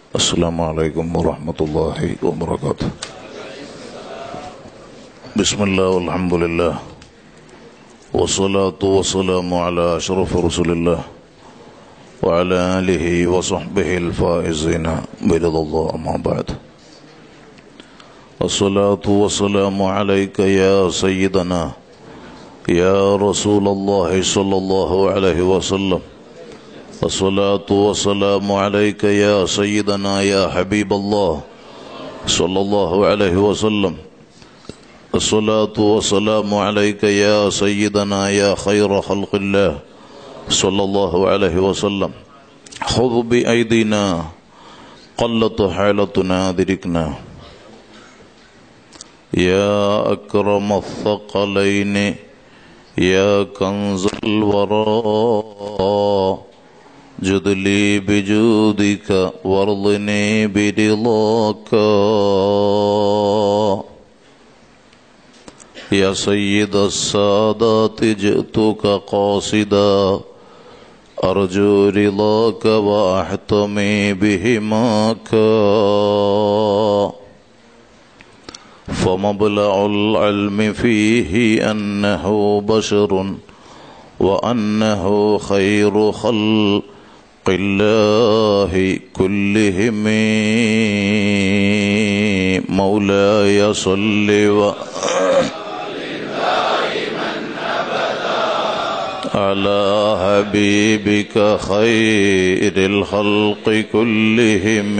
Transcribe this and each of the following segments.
السلام عليكم ورحمة الله وبركاته بسم الله والحمد لله والصلاة والسلام على أشرف رسول الله وعلى آله وصحبه الفائزين برضا الله أما بعد الصلاة والسلام عليك يا سيدنا يا رسول الله صلى الله عليه وسلم الصلاة والسلام عليك يا سيدنا يا حبيب الله صلى الله عليه وسلم الصلاة والسلام عليك يا سيدنا يا خير خلق الله صلى الله عليه وسلم خذ بأيدينا قلت حالتنا أدركنا يا أكرم الثقلين يا كنز الورى جد لي بجودك وارضني برضاك يا سيد السادات جئتك قاصدا أرجو رضاك وأحتمي بهماك فمبلغ العلم فيه أنه بشر وأنه خير خلق الله كلهم مولاي صل و على حبيبك خير الخلق كلهم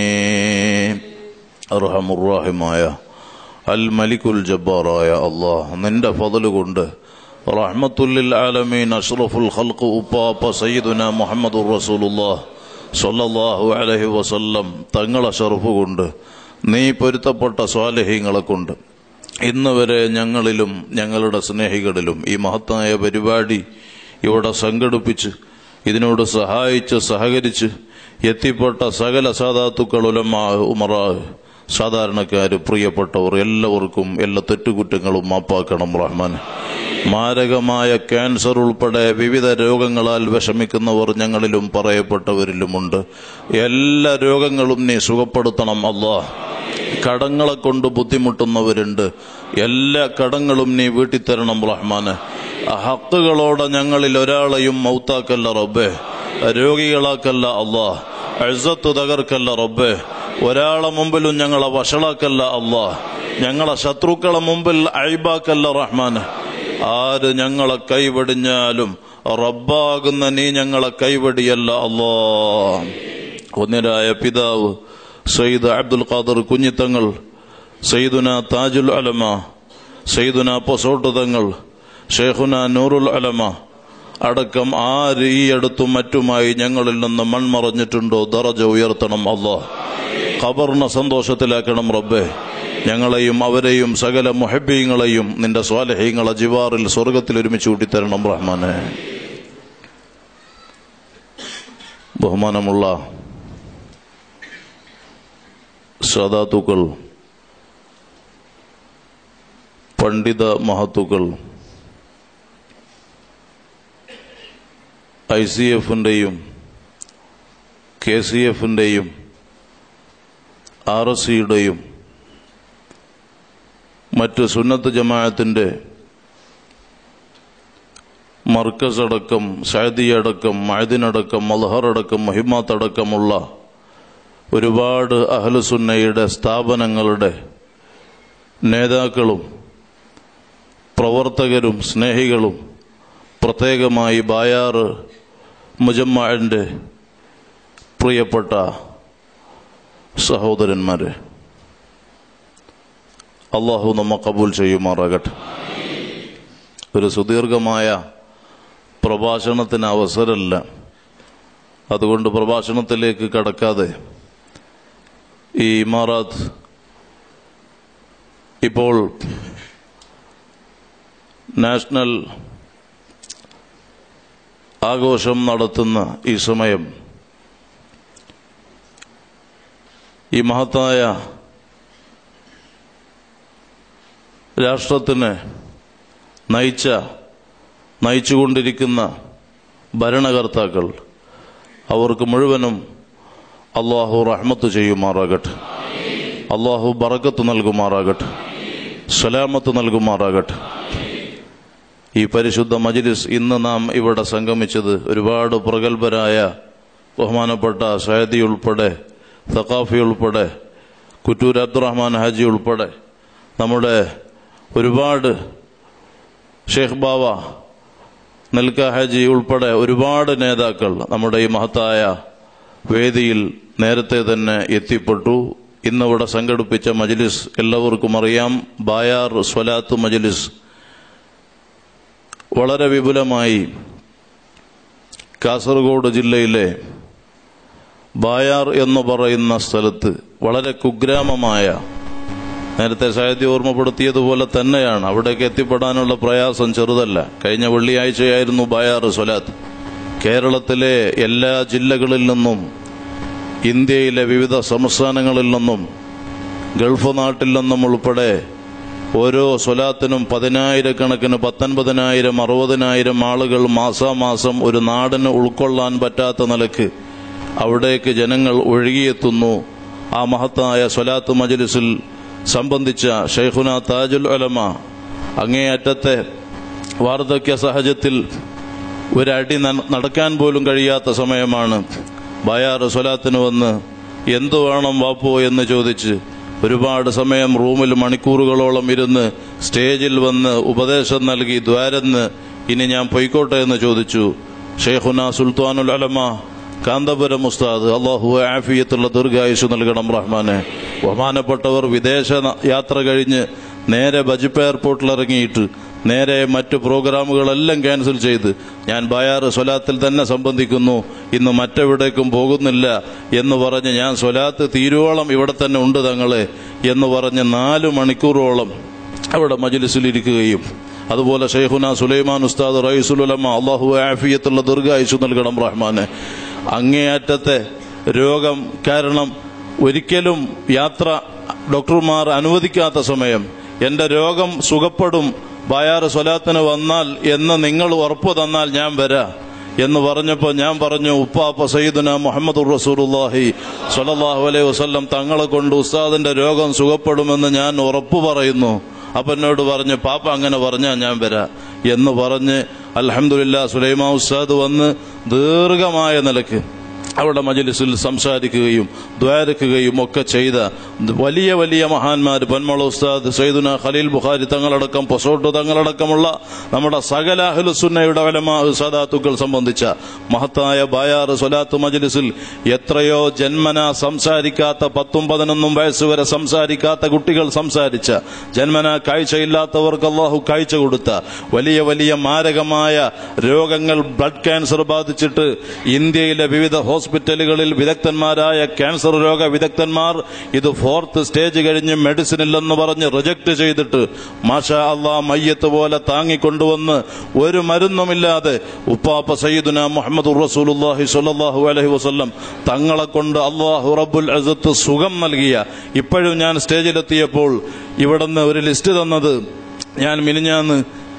أرحم الراحماയ അൽ മലിക്കുൽ ജബ്ബാറായ അള്ളാഹ് നിന്റെ ഫضل കൊണ്ട് റഹ്മത്തുല്ലിൽ ആലമീൻ അഷ്റഫുൽ ഖൽഖ് ഉപ്പാപ്പ സയ്യിദുന മുഹമ്മദുർ റസൂലുള്ളാഹ് സ്വല്ലല്ലാഹു അലൈഹി വസല്ലം തങ്ങളെ ഷറഫ് കൊണ്ട് നീ പൊരുത്തപ്പെട്ട സ്വാലഹീങ്ങളെ കൊണ്ട് ഇന്ന് വരെ ഞങ്ങളിലും ഞങ്ങളുടെ സ്നേഹികളിലും ഈ മഹത്തായ പരിപാടി ഇവിടെ സംഘടിപ്പിച്ച് ഇതിനോട് സഹായിച്ച് സഹകരിച്ച് എത്തിപ്പെട്ട സകല സാധാത്തുക്കൾ ഉലമാ ഉമറാ സാധാരണക്കാര് പ്രിയപ്പെട്ടവർ എല്ലാവർക്കും എല്ലാ തെറ്റുകുറ്റങ്ങളും മാപ്പാക്കണം റഹ്മാൻ മാരകമായ ക്യാൻസർ ഉൾപ്പെടെ വിവിധ രോഗങ്ങളാൽ വിഷമിക്കുന്നവർ ഞങ്ങളിലും പറയപ്പെട്ടവരിലുമുണ്ട് എല്ലാ രോഗങ്ങളും നീ സുഖപ്പെടുത്തണം അള്ളാഹ് കടങ്ങളെ കൊണ്ട് ബുദ്ധിമുട്ടുന്നവരുണ്ട് എല്ലാ കടങ്ങളും നീ വീട്ടിത്തരണം റഹ്മാന് ഹക്കുകളോടെ ഞങ്ങളിൽ ഒരാളെയും മൗത്താക്കല്ല റബ്ബേ രോഗികളാക്കല്ല അള്ളാഹ് അഴുസത്ത് തകർക്കല്ല റബ്ബേ ഒരാളെ മുമ്പിലും ഞങ്ങളെ വഷളാക്കല്ല അള്ളാഹ് ഞങ്ങളെ ശത്രുക്കളെ മുമ്പിൽ അഴിബാക്കല്ല റഹ്മാന് ആര് ഞങ്ങളെ കൈവടിഞ്ഞാലും റബ്ബാകുന്ന നീ ഞങ്ങളെ കൈവടിയല്ല അള്ളാ ഒന്നിരായ പിതാവ് സയ്യിദ് അബ്ദുൽ ഖാദർ കുഞ്ഞിത്തങ്ങൾ സയ്യിദുന താജുൽ അലമ സയ്യിദുന പൊസോട്ട് തങ്ങൾ ഷെയ്ഖുന നൂറുൽ അലമ അടക്കം ആര് ഈ അടുത്തും മറ്റുമായി ഞങ്ങളിൽ നിന്ന് മൺമറഞ്ഞിട്ടുണ്ടോ ദറജ ഉയർത്തണം അള്ളാഹ് ഖബറിനെ സന്തോഷത്തിലാക്കണം റബ്ബേ ഞങ്ങളെയും അവരെയും സകല മുഹബീങ്ങളെയും നിന്റെ സ്വാലഹീങ്ങളെ ജിവാറിൽ സ്വർഗത്തിൽ ഒരുമിച്ച് കൂട്ടിത്തരണം റഹ്മാനെ ബഹുമാനമുള്ള സദാത്തുക്കൾ പണ്ഡിത മഹത്തുക്കൾ ഐ സി എഫിന്റെയും കെ സി എഫിന്റെയും ആർ എസ് സിയുടെയും മറ്റ് സുന്നത്ത് ജമാഅത്തിന്റെ മർക്കസ് അടക്കം സൈദി അടക്കം മഴദിനടക്കം മൽഹർ അടക്കം മഹിമാത്ത് അടക്കമുള്ള ഒരുപാട് അഹ്ലുസുന്നയുടെ സ്ഥാപനങ്ങളുടെ നേതാക്കളും പ്രവർത്തകരും സ്നേഹികളും പ്രത്യേകമായി ബായാറ് മുജമ്മാന്റെ പ്രിയപ്പെട്ട സഹോദരന്മാരെ അള്ളാഹു നമ്മ കബൂൽ ചെയ്യുമാറാകട്ടെ ഒരു സുദീർഘമായ പ്രഭാഷണത്തിന് അവസരമല്ല അതുകൊണ്ട് പ്രഭാഷണത്തിലേക്ക് കടക്കാതെ ഈ ഇമാറാത്ത് ഇപ്പോൾ നാഷണൽ ആഘോഷം നടത്തുന്ന ഈ സമയം ഈ മഹത്തായ രാഷ്ട്രത്തിന് നയിച്ച നയിച്ചുകൊണ്ടിരിക്കുന്ന ഭരണകർത്താക്കൾ അവർക്ക് മുഴുവനും അള്ളാഹു റഹ്മത്ത് ചെയ്യുമാറാകട്ടെ അള്ളാഹു ബറക്കത്ത് നൽകുമാറാകട്ടെ സലാമത്ത് നൽകുമാറാകട്ടെ ഈ പരിശുദ്ധ മജ്ലിസ് ഇന്ന് നാം ഇവിടെ സംഗമിച്ചത് ഒരുപാട് പ്രഗത്ഭരായ ബഹുമാനപ്പെട്ട സയദി ഉൾപ്പെടെ സഖാഫി ഉൾപ്പെടെ കുറ്റൂർ അബ്ദുറഹ്മാൻ ഹാജി ഉൾപ്പെടെ നമ്മുടെ ഒരുപാട് ഷെയ്ഖ് ബാവ നെൽക്ക ഹാജി ഉൾപ്പെടെ ഒരുപാട് നേതാക്കൾ നമ്മുടെ ഈ മഹത്തായ വേദിയിൽ നേരത്തെ തന്നെ എത്തിപ്പെട്ടു ഇന്നിവിടെ സംഘടിപ്പിച്ച മജ്ലിസ് എല്ലാവർക്കും അറിയാം ബായാർ സ്വലാത്ത് മജ്ലിസ് വളരെ വിപുലമായി കാസർഗോഡ് ജില്ലയിലെ ബായാർ എന്ന് പറയുന്ന സ്ഥലത്ത് വളരെ കുഗ്രാമമായ നേരത്തെ സാഹിത്യം ഓർമ്മപ്പെടുത്തിയതുപോലെ തന്നെയാണ് അവിടേക്ക് എത്തിപ്പെടാനുള്ള പ്രയാസം ചെറുതല്ല കഴിഞ്ഞ വെള്ളിയാഴ്ചയായിരുന്നു ബായാർ സ്വലാത്ത് കേരളത്തിലെ എല്ലാ ജില്ലകളിൽ നിന്നും ഇന്ത്യയിലെ വിവിധ സംസ്ഥാനങ്ങളിൽ നിന്നും ഗൾഫ് നാട്ടിൽ നിന്നും ഉൾപ്പെടെ ഓരോ സ്വലാത്തിനും പതിനായിരക്കണക്കിന് പത്തൊൻപതിനായിരം അറുപതിനായിരം ആളുകൾ മാസാമാസം ഒരു നാടിന് ഉൾക്കൊള്ളാൻ പറ്റാത്ത നിലക്ക് അവിടേക്ക് ജനങ്ങൾ ഒഴുകിയെത്തുന്നു ആ മഹത്തായ സ്വലാത്ത് മജലിസിൽ സംബന്ധിച്ച ഷെയ്ഖുന താജുൽ അലമ അങ്ങേയറ്റത്തെ വാർദ്ധക്യ സഹജത്തിൽ ഒരടി നടക്കാൻ പോലും കഴിയാത്ത സമയമാണ് ബയാർ സ്വലാത്തിന് വന്ന് എന്തു വേണം വാപ്പോ എന്ന് ചോദിച്ച് ഒരുപാട് സമയം റൂമിൽ മണിക്കൂറുകളോളം ഇരുന്ന് സ്റ്റേജിൽ വന്ന് ഉപദേശം നൽകി ദ്വാരന്ന് ഇനി ഞാൻ പൊയ്ക്കോട്ടെ എന്ന് ചോദിച്ചു ഷെയ്ഖുന സുൽത്താനുൽ അലമ കാന്തപുരം ഉസ്താദ് അള്ളാഹു ആഫിയത്തുള്ള ദീർഘായുസ് നൽകണം റഹ്മാനെ ബഹുമാനപ്പെട്ടവർ വിദേശ യാത്ര കഴിഞ്ഞ് നേരെ ബജിപ്പ് എയർപോർട്ടിൽ ഇറങ്ങിയിട്ട് നേരെ മറ്റു പ്രോഗ്രാമുകളെല്ലാം ക്യാൻസൽ ചെയ്ത് ഞാൻ ബയാർ സ്വലാത്തിൽ തന്നെ സംബന്ധിക്കുന്നു ഇന്ന് മറ്റെവിടേക്കും പോകുന്നില്ല എന്ന് പറഞ്ഞ് ഞാൻ സ്വലാത്ത് തീരുവോളം ഇവിടെ തന്നെ ഉണ്ട് തങ്ങളെ എന്ന് പറഞ്ഞ് നാല് മണിക്കൂറോളം അവിടെ മജിലിസിലിരിക്കുകയും അതുപോലെ ഷെയ്ഖുന സുലൈമാൻ ഉസ്താദ് റൈസുലുലമ അള്ളാഹു ആഫിയത്തുള്ള ദീർഘായുസ് നൽകണം റഹ്മാനെ അങ്ങേയറ്റത്തെ രോഗം കാരണം ഒരിക്കലും യാത്ര ഡോക്ടർമാർ അനുവദിക്കാത്ത സമയം എന്റെ രോഗം സുഖപ്പെടും ബയാർ സ്വലാത്തിന് വന്നാൽ എന്ന് നിങ്ങൾ ഉറപ്പ് തന്നാൽ ഞാൻ വരാ എന്ന് പറഞ്ഞപ്പോൾ ഞാൻ പറഞ്ഞു ഉപ്പാപ്പ സയ്യിദുന മുഹമ്മദ് റസൂലുല്ലാഹി സ്വലല്ലാഹു അലൈഹി വസ്ലം തങ്ങളെ കൊണ്ട് ഉസ്താദിന്റെ രോഗം സുഖപ്പെടുമെന്ന് ഞാൻ ഉറപ്പ് പറയുന്നു അപ്പൊ എന്നോട് പറഞ്ഞു പാപ്പ അങ്ങനെ പറഞ്ഞാൽ ഞാൻ വരാ എന്ന് പറഞ്ഞ് അലഹമുല്ല സുലൈമാ ഉസ്താദ് വന്ന് ദീർഘമായ നിലക്ക് അവിടെ മജലിസിൽ സംസാരിക്കുകയും ദ്വാരക്കുകയും ഒക്കെ ചെയ്ത വലിയ വലിയ മഹാന്മാർ പൊന്മള ഉസ്താദ് സൈദുന ഖലീൽ ബുഖാരി തങ്ങളടക്കം പൊസോട്ട് തങ്ങളടക്കമുള്ള നമ്മുടെ സകല അഹ്ലുസുന്നയുടെ വലമാ സദാത്തുക്കൾ സംബന്ധിച്ച മഹത്തായ ബായാർ സ്വലാത്ത് മജലിസിൽ എത്രയോ ജന്മന സംസാരിക്കാത്ത പത്തും പതിനൊന്നും വയസ്സ് വരെ സംസാരിക്കാത്ത കുട്ടികൾ സംസാരിച്ച ജന്മന കാഴ്ചയില്ലാത്തവർക്ക് അള്ളാഹു കാഴ്ച കൊടുത്ത വലിയ വലിയ മാരകമായ രോഗങ്ങൾ ബ്ലഡ് ക്യാൻസർ ബാധിച്ചിട്ട് ഇന്ത്യയിലെ വിവിധ ഹോസ്പിറ്റലുകളിൽ വിദഗ്ധന്മാരായ ക്യാൻസർ രോഗ വിദഗ്ധന്മാർ ഇത് ഫോർത്ത് സ്റ്റേജ് കഴിഞ്ഞ് മെഡിസിൻ ഇല്ലെന്ന് പറഞ്ഞ് റിജക്ട് ചെയ്തിട്ട് മാഷാ അള്ളാ മയ്യത്ത് പോലെ താങ്ങിക്കൊണ്ടുവന്ന് ഒരു മരുന്നുമില്ലാതെ ഉപ്പാപ്പ സയ്യിദുന മുഹമ്മദ് റസൂലുല്ലാഹി സ്വല്ലല്ലാഹു അലൈഹി വസല്ലം തങ്ങളെ കൊണ്ട് അള്ളാഹു റബ്ബുൽ അസത്ത് സുഖം നൽകിയ ഇപ്പോഴും ഞാൻ സ്റ്റേജിലെത്തിയപ്പോൾ ഇവിടുന്ന് ഒരു ലിസ്റ്റ് തന്നത് ഞാൻ മിനിഞ്ഞാന്ന്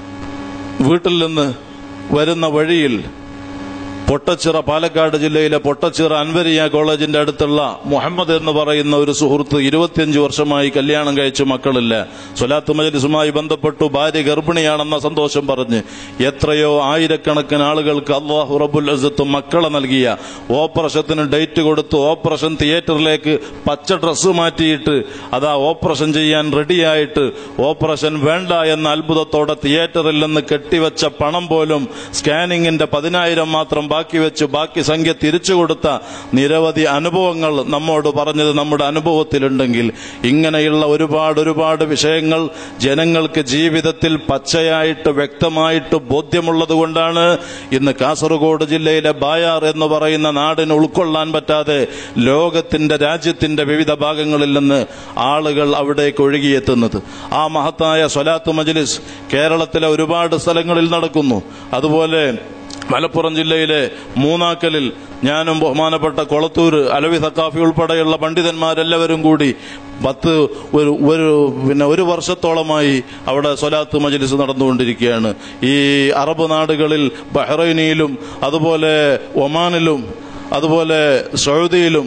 വീട്ടിൽ നിന്ന് വരുന്ന വഴിയിൽ പൊട്ടച്ചിറ പാലക്കാട് ജില്ലയിലെ പൊട്ടച്ചിറ അൻവരിയ കോളേജിന്റെ അടുത്തുള്ള മുഹമ്മദ് എന്ന് പറയുന്ന ഒരു സുഹൃത്ത് ഇരുപത്തിയഞ്ച് വർഷമായി കല്യാണം കഴിച്ച് മക്കളില്ല സ്വലാത്ത് മജലിസുമായി ബന്ധപ്പെട്ടു ഭാര്യ ഗർഭിണിയാണെന്ന സന്തോഷം പറഞ്ഞ് എത്രയോ ആയിരക്കണക്കിന് ആളുകൾക്ക് അള്ളാഹു റബുൽ അസത്ത് മക്കളെ നൽകിയ ഓപ്പറേഷത്തിന് ഡേറ്റ് കൊടുത്ത് ഓപ്പറേഷൻ തിയേറ്ററിലേക്ക് പച്ച ഡ്രസ്സ് മാറ്റിയിട്ട് അതാ ഓപ്പറേഷൻ ചെയ്യാൻ റെഡിയായിട്ട് ഓപ്പറേഷൻ വേണ്ട എന്ന അത്ഭുതത്തോടെ തിയേറ്ററിൽ നിന്ന് കെട്ടിവെച്ച പണം പോലും സ്കാനിങ്ങിന്റെ പതിനായിരം മാത്രം ബാക്കി വെച്ച് ബാക്കി സംഖ്യ തിരിച്ചു കൊടുത്ത നിരവധി അനുഭവങ്ങൾ നമ്മോട് പറഞ്ഞത് നമ്മുടെ അനുഭവത്തിലുണ്ടെങ്കിൽ ഇങ്ങനെയുള്ള ഒരുപാട് ഒരുപാട് വിഷയങ്ങൾ ജനങ്ങൾക്ക് ജീവിതത്തിൽ പച്ചയായിട്ട് വ്യക്തമായിട്ട് ബോധ്യമുള്ളത് കൊണ്ടാണ് ഇന്ന് കാസർഗോഡ് ജില്ലയിലെ ബായാർ എന്ന് പറയുന്ന നാടിന് ഉൾക്കൊള്ളാൻ പറ്റാതെ ലോകത്തിന്റെ രാജ്യത്തിന്റെ വിവിധ ഭാഗങ്ങളിൽ നിന്ന് ആളുകൾ അവിടേക്ക് ഒഴുകിയെത്തുന്നത് ആ മഹത്തായ സ്വലാത്ത് മജ്ലിസ് കേരളത്തിലെ ഒരുപാട് സ്ഥലങ്ങളിൽ നടക്കുന്നു അതുപോലെ മലപ്പുറം ജില്ലയിലെ മൂന്നാക്കലിൽ ഞാനും ബഹുമാനപ്പെട്ട കൊളത്തൂർ അലവി സക്കാഫി ഉൾപ്പെടെയുള്ള പണ്ഡിതന്മാരെല്ലാവരും കൂടി പത്ത് ഒരു ഒരു പിന്നെ ഒരു വർഷത്തോളമായി അവിടെ സ്വലാത്ത് മജ്ലിസ് നടന്നുകൊണ്ടിരിക്കുകയാണ് ഈ അറബ് നാടുകളിൽ ബഹ്റൈനിയിലും അതുപോലെ ഒമാനിലും അതുപോലെ സൗദിയിലും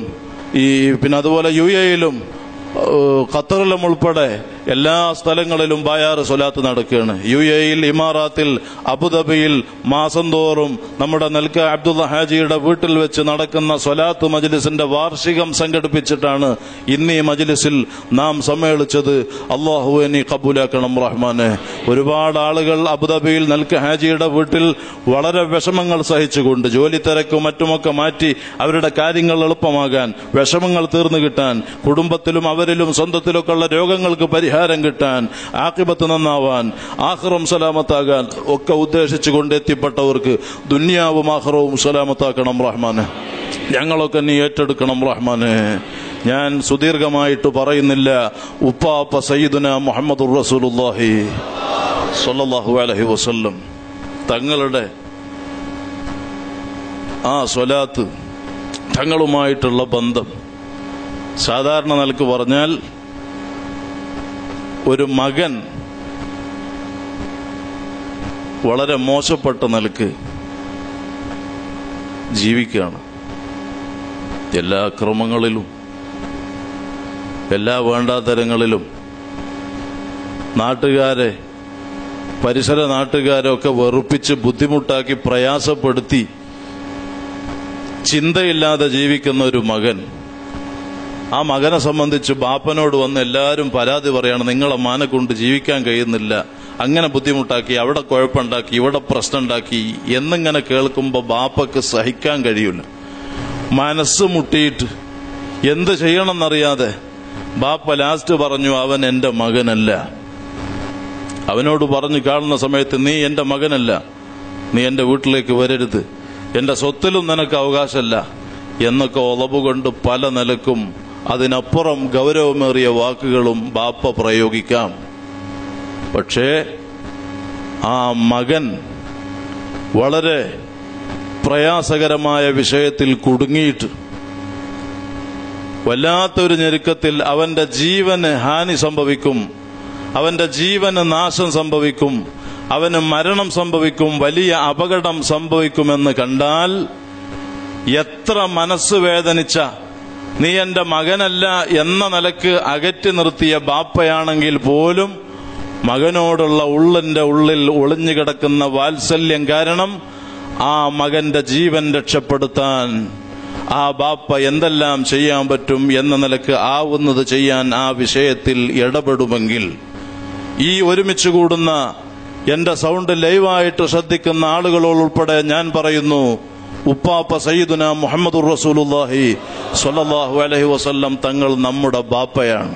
ഈ പിന്നെ അതുപോലെ യു എയിലും ഏഹ് ഖത്തറിലും ഉൾപ്പെടെ എല്ലാ സ്ഥലങ്ങളിലും ബായാറ് സ്വലാത്ത് നടക്കുകയാണ് യു എയിൽ ഇമാറാത്തിൽ അബുദാബിയിൽ മാസം തോറും നമ്മുടെ നെൽക്ക അബ്ദുള്ള ഹാജിയുടെ വീട്ടിൽ വെച്ച് നടക്കുന്ന സ്വലാത്ത് മജ്ലിസിന്റെ വാർഷികം സംഘടിപ്പിച്ചിട്ടാണ് ഇന്ന് ഈ മജ്ലിസിൽ നാം സമ്മേളിച്ചത് അള്ളാഹുവെ നീ കബൂലാക്കണം റഹ്മാനെ ഒരുപാട് ആളുകൾ അബുദാബിയിൽ നെൽക്ക ഹാജിയുടെ വീട്ടിൽ വളരെ വിഷമങ്ങൾ സഹിച്ചുകൊണ്ട് ജോലി തിരക്കും മറ്റുമൊക്കെ മാറ്റി അവരുടെ കാര്യങ്ങൾ എളുപ്പമാകാൻ വിഷമങ്ങൾ തീർന്നു കിട്ടാൻ കുടുംബത്തിലും അവരിലും സ്വന്തത്തിലൊക്കെ ഉള്ള രോഗങ്ങൾക്ക് പരിഹാരം കിട്ടാൻ ആക്കിബത്ത് നന്നാവാൻ ആഹ്റം സലാമത്താകാൻ ഒക്കെ ഉദ്ദേശിച്ചുകൊണ്ട് എത്തിപ്പെട്ടവർക്ക് ദുന്യാവും ആഹ്റവും സലാമത്താക്കണം റഹ്മാനെ ഞങ്ങളൊക്കെ നീ ഏറ്റെടുക്കണം റഹ്മാനെ ഞാൻ സുദീർഘമായിട്ട് പറയുന്നില്ല ഉപ്പാപ്പ സയ്യിദുന മുഹമ്മദുർ റസൂലുള്ളാഹി സ്വല്ലല്ലാഹു അലൈഹി വസല്ലം തങ്ങളുടെ ആ സ്വലാത്ത് തങ്ങളുമായിട്ടുള്ള ബന്ധം സാധാരണ നിലക്ക് പറഞ്ഞാൽ ഒരു മകൻ വളരെ മോശപ്പെട്ട നിലക്ക് ജീവിക്കുകയാണ് എല്ലാ ക്രമങ്ങളിലും എല്ലാ വേണ്ടാതരങ്ങളിലും നാട്ടുകാരെ പരിസര നാട്ടുകാരെ ഒക്കെ വെറുപ്പിച്ച് ബുദ്ധിമുട്ടാക്കി പ്രയാസപ്പെടുത്തി ചിന്തയില്ലാതെ ജീവിക്കുന്ന ഒരു മകൻ ആ മകനെ സംബന്ധിച്ച് ബാപ്പനോട് വന്ന് എല്ലാവരും പരാതി പറയാണ് നിങ്ങളെ മാനെ കൊണ്ട് ജീവിക്കാൻ കഴിയുന്നില്ല അങ്ങനെ ബുദ്ധിമുട്ടാക്കി അവിടെ കുഴപ്പമുണ്ടാക്കി ഇവിടെ പ്രശ്നം ഉണ്ടാക്കി എന്നിങ്ങനെ കേൾക്കുമ്പോൾ ബാപ്പക്ക് സഹിക്കാൻ കഴിയില്ല മനസ്സ് മുട്ടിയിട്ട് എന്ത് ചെയ്യണമെന്നറിയാതെ ബാപ്പ ലാസ്റ്റ് പറഞ്ഞു അവൻ എന്റെ മകനല്ല അവനോട് പറഞ്ഞു കാണുന്ന സമയത്ത് നീ എന്റെ മകനല്ല നീ എന്റെ വീട്ടിലേക്ക് വരരുത് എന്റെ സ്വത്തിലും നിനക്ക് അവകാശമല്ല എന്നൊക്കെ ഉളവുകൊണ്ട് പല നിലക്കും അതിനപ്പുറം ഗൗരവമേറിയ വാക്കുകളും ബാപ്പ പ്രയോഗിക്കാം പക്ഷേ ആ മകൻ വളരെ പ്രയാസകരമായ വിഷയത്തിൽ കുടുങ്ങിയിട്ട് വല്ലാത്തൊരു ഞെരുക്കത്തിൽ അവന്റെ ജീവന് ഹാനി സംഭവിക്കും അവന്റെ ജീവന് നാശം സംഭവിക്കും അവന് മരണം സംഭവിക്കും വലിയ അപകടം സംഭവിക്കുമെന്ന് കണ്ടാൽ എത്ര മനസ്സ് വേദനിച്ച നീ എന്റെ മകനല്ല എന്ന നിലക്ക് അകറ്റി നിർത്തിയ ബാപ്പയാണെങ്കിൽ പോലും മകനോടുള്ള ഉള്ളിന്റെ ഉള്ളിൽ ഒളിഞ്ഞു കിടക്കുന്ന വാത്സല്യം കാരണം ആ മകന്റെ ജീവൻ രക്ഷപ്പെടുത്താൻ ആ ബാപ്പ എന്തെല്ലാം ചെയ്യാൻ പറ്റും എന്ന നിലക്ക് ആവുന്നത് ചെയ്യാൻ ആ വിഷയത്തിൽ ഇടപെടുമെങ്കിൽ ഈ ഒരുമിച്ച് കൂടുന്ന എന്റെ സൗണ്ട് ലൈവായിട്ട് ശ്രദ്ധിക്കുന്ന ആളുകളോട് ഉൾപ്പെടെ ഞാൻ പറയുന്നു ഉപ്പാപ്പ സയ്യിദുന മുഹമ്മദുർ റസൂലുല്ലാഹി സ്വല്ലല്ലാഹു അലൈഹി വസല്ലം തങ്ങൾ നമ്മുടെ ബാപ്പയാണ്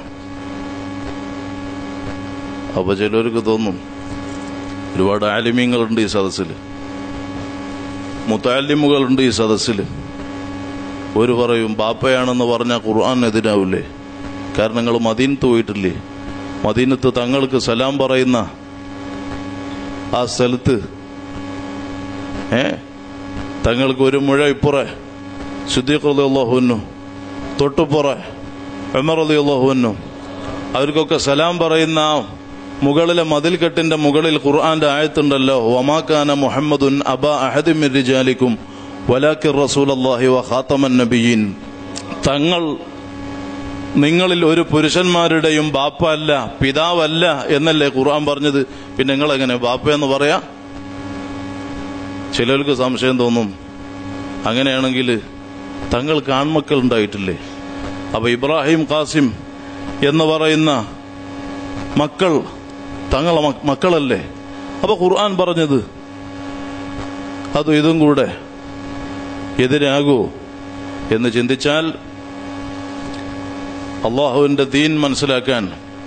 അപ്പൊ ചിലർക്ക് തോന്നും ഒരുപാട് ആലിമ്യങ്ങളുണ്ട് ഈ സദസ്സിൽ മുത്താലിമുകളുണ്ട് ഈ സദസ്സിൽ ഒരു പറയും ബാപ്പയാണെന്ന് പറഞ്ഞാൽ ഖുർആൻ എതിരാവില്ലേ കാരണം നിങ്ങൾ മദീനത്ത് പോയിട്ടില്ലേ മദീനത്ത് തങ്ങൾക്ക് സലാം പറയുന്ന ആ സ്ഥലത്ത് ഏ തങ്ങൾക്ക് ഒരു മുഴ ഇപ്പുറേ ശുദ്ധീകൃതി അള്ളാഹുവിനു തൊട്ടുപുറേ എമറലി അള്ളാഹുവിനു അവർക്കൊക്കെ സലാം പറയുന്ന മുകളിലെ മതിൽക്കെട്ടിന്റെ മുകളിൽ ഖുർആന്റെ ആയത്തുണ്ടല്ലോ വമാക്കാന മുഹമ്മദുൻ അബ അഹദിമിൻ റിജാലിക്കും വലാക്കിർ റസൂൽ അള്ളാഹി വ ഖാത്തമൻ നബിയീൻ തങ്ങൾ നിങ്ങളിൽ ഒരു പുരുഷന്മാരുടെയും ബാപ്പ അല്ല പിതാവല്ല എന്നല്ലേ ഖുർആൻ പറഞ്ഞത് പിന്നെ നിങ്ങൾ എങ്ങനെ ബാപ്പ എന്ന് പറയാ ചിലർക്ക് സംശയം തോന്നും അങ്ങനെയാണെങ്കിൽ തങ്ങൾക്ക് ആൺമക്കൾ ഉണ്ടായിട്ടില്ലേ അപ്പൊ ഇബ്രാഹിം ഖാസിം എന്ന് പറയുന്ന മക്കൾ തങ്ങളെ മ- മക്കളല്ലേ അപ്പൊ ഖുർആൻ പറഞ്ഞത് അതും ഇതും കൂടെ എതിരാകൂ എന്ന് ചിന്തിച്ചാൽ അള്ളാഹുവിന്റെ ദീൻ മനസ്സിലാക്കാൻ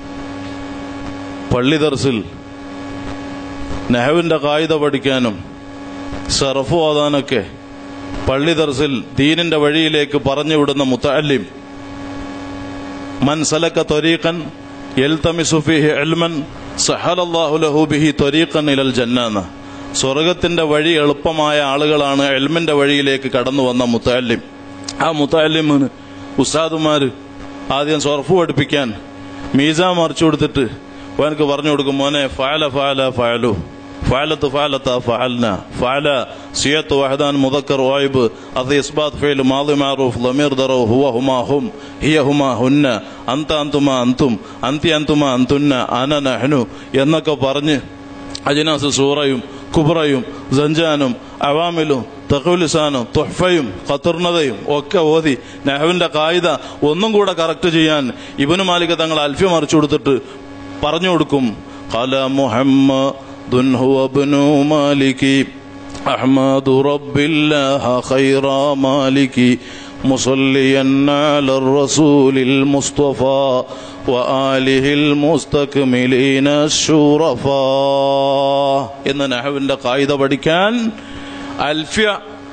പള്ളി ദർസിൽ നെഹവിന്റെ കായിക പഠിക്കാനും സർഫ് ഓതാനൊക്കെ പള്ളി ദർസിൽ ദീനിന്റെ വഴിയിലേക്ക് പറഞ്ഞുവിടുന്ന മുത്തല്ലിം മൻ സലക ത്വരീഖൻ യൽതമിസു ഫീഹി ഇൽമൻ സഹലല്ലാഹു ലഹു ബിഹി ത്വരീഖൻ ഇലൽ ജന്നാന സ്വർഗത്തിന്റെ വഴി എളുപ്പമായ ആളുകളാണ് എൽമിന്റെ വഴിയിലേക്ക് കടന്നു വന്ന മുത്തല്ലിം ആ മുത്തല്ലിമിന് ഉസ്താദുമാര് ആദ്യം സർഫ് പഠിപ്പിക്കാൻ മീസ മറിച്ചു കൊടുത്തിട്ട് അവനക്ക് പറഞ്ഞു കൊടുക്കും മോനെ ഫാല ഫാല ഫാലു ഫഅലത്ത് ഫഅലത്ത ഫഅൽന ഫഅല സിയത്ത് വഹദാൻ മുദക്കർ വായിബ് അത് ഇസ്ബാത്ത് ഫെയിൽ മാദി മാറൂഫ് ലമീർ ദറോ ഹുവ ഹുമാ ഹും ഹിയ ഹുമാ ഹുന്ന അന്ത അന്തുമ അന്തും അന്തി അന്തുമ അന്തുന്ന അന നഹ്നു എന്നൊക്കെ പറഞ്ഞ് അജിനാസ് സൂറയും കുബ്രയും സഞ്ചാനും അവാമിലും തഹുലിസാനും തുഹഫയും ഖത്തർണതയും ഒക്കെ ഓതി നെഹവിന്റെ കായിക ഒന്നും കൂടെ കറക്റ്റ് ചെയ്യാൻ ഇബനു മാലിക് തങ്ങൾ അൽഫ്യ മറിച്ചു കൊടുത്തിട്ട് പറഞ്ഞു കൊടുക്കും ഖല മുഹമ്മദുൻ ഹുവ ഇബ്നു മാലികി أحمد رب الله خير مالك مصليا على الرسول المصطفى وآله المستكملين الشرفاء എന്ന് നഹവിന്റെ കായിക പഠിക്കാൻ അൽഫ്യ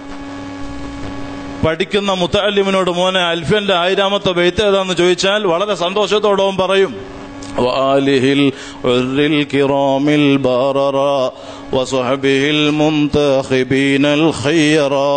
പഠിക്കുന്ന മുത്തല്ലിമിനോട് മോനെ അൽഫ്യന്റെ ആയിരാമത്തെ ബെയ്ത്ത് ഏതാന്ന് ചോദിച്ചാൽ വളരെ സന്തോഷത്തോടെ അവൻ പറയും وآله العر الكرام البررا وصحبه المنتخبين الخيرا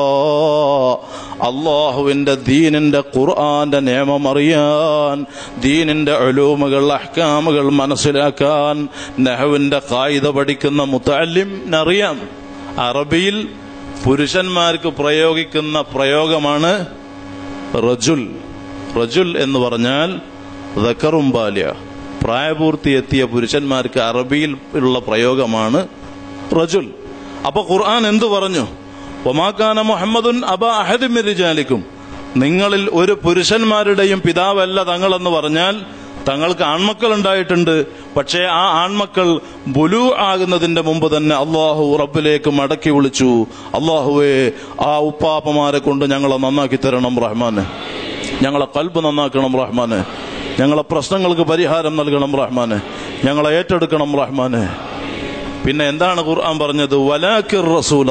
അള്ളാഹുവിന്റെ ദീനിന്റെ ഖുർആന്റെ നിയമം അറിയാൻ ദീനിന്റെ അലൂമുകൾ അഹ്കാമുകൾ മനസ്സിലാക്കാൻ നെഹുവിന്റെ കായിക പഠിക്കുന്ന മുത്തല്ലിമിനറിയാം അറബിയിൽ പുരുഷന്മാർക്ക് പ്രയോഗിക്കുന്ന പ്രയോഗമാണ് റജുൽ റജുൽ എന്ന് പറഞ്ഞാൽ ദക്കറും ബാല്യ പ്രായപൂർത്തി എത്തിയ പുരുഷന്മാർക്ക് അറബിയിൽ ഉള്ള പ്രയോഗമാണ് റജുൽ അപ്പൊ ഖുർആൻ എന്തു പറഞ്ഞു ഒമാക്കാന മുഹമ്മദുൻ അബ അഹദിമിരിജാലിക്കും നിങ്ങളിൽ ഒരു പുരുഷന്മാരുടെയും പിതാവല്ല തങ്ങളെന്ന് പറഞ്ഞാൽ തങ്ങൾക്ക് ആൺമക്കൾ ഉണ്ടായിട്ടുണ്ട് പക്ഷേ ആ ആൺമക്കൾ ബുലു ആകുന്നതിന്റെ മുമ്പ് തന്നെ അള്ളാഹു റബ്ബിലേക്ക് മടക്കി വിളിച്ചു അള്ളാഹുവെ ആ ഉപ്പാപ്പമാരെ കൊണ്ട് ഞങ്ങളെ നന്നാക്കി തരണം റഹ്മാന് ഞങ്ങളെ കൽബ് നന്നാക്കണം റഹ്മാന് ഞങ്ങളെ പ്രശ്നങ്ങൾക്ക് പരിഹാരം നൽകണം റഹ്മാന് ഞങ്ങളെ ഏറ്റെടുക്കണം റഹ്മാന് പിന്നെ എന്താണ് ഖുർആൻ പറഞ്ഞത് വലാക്കിർ റസൂൽ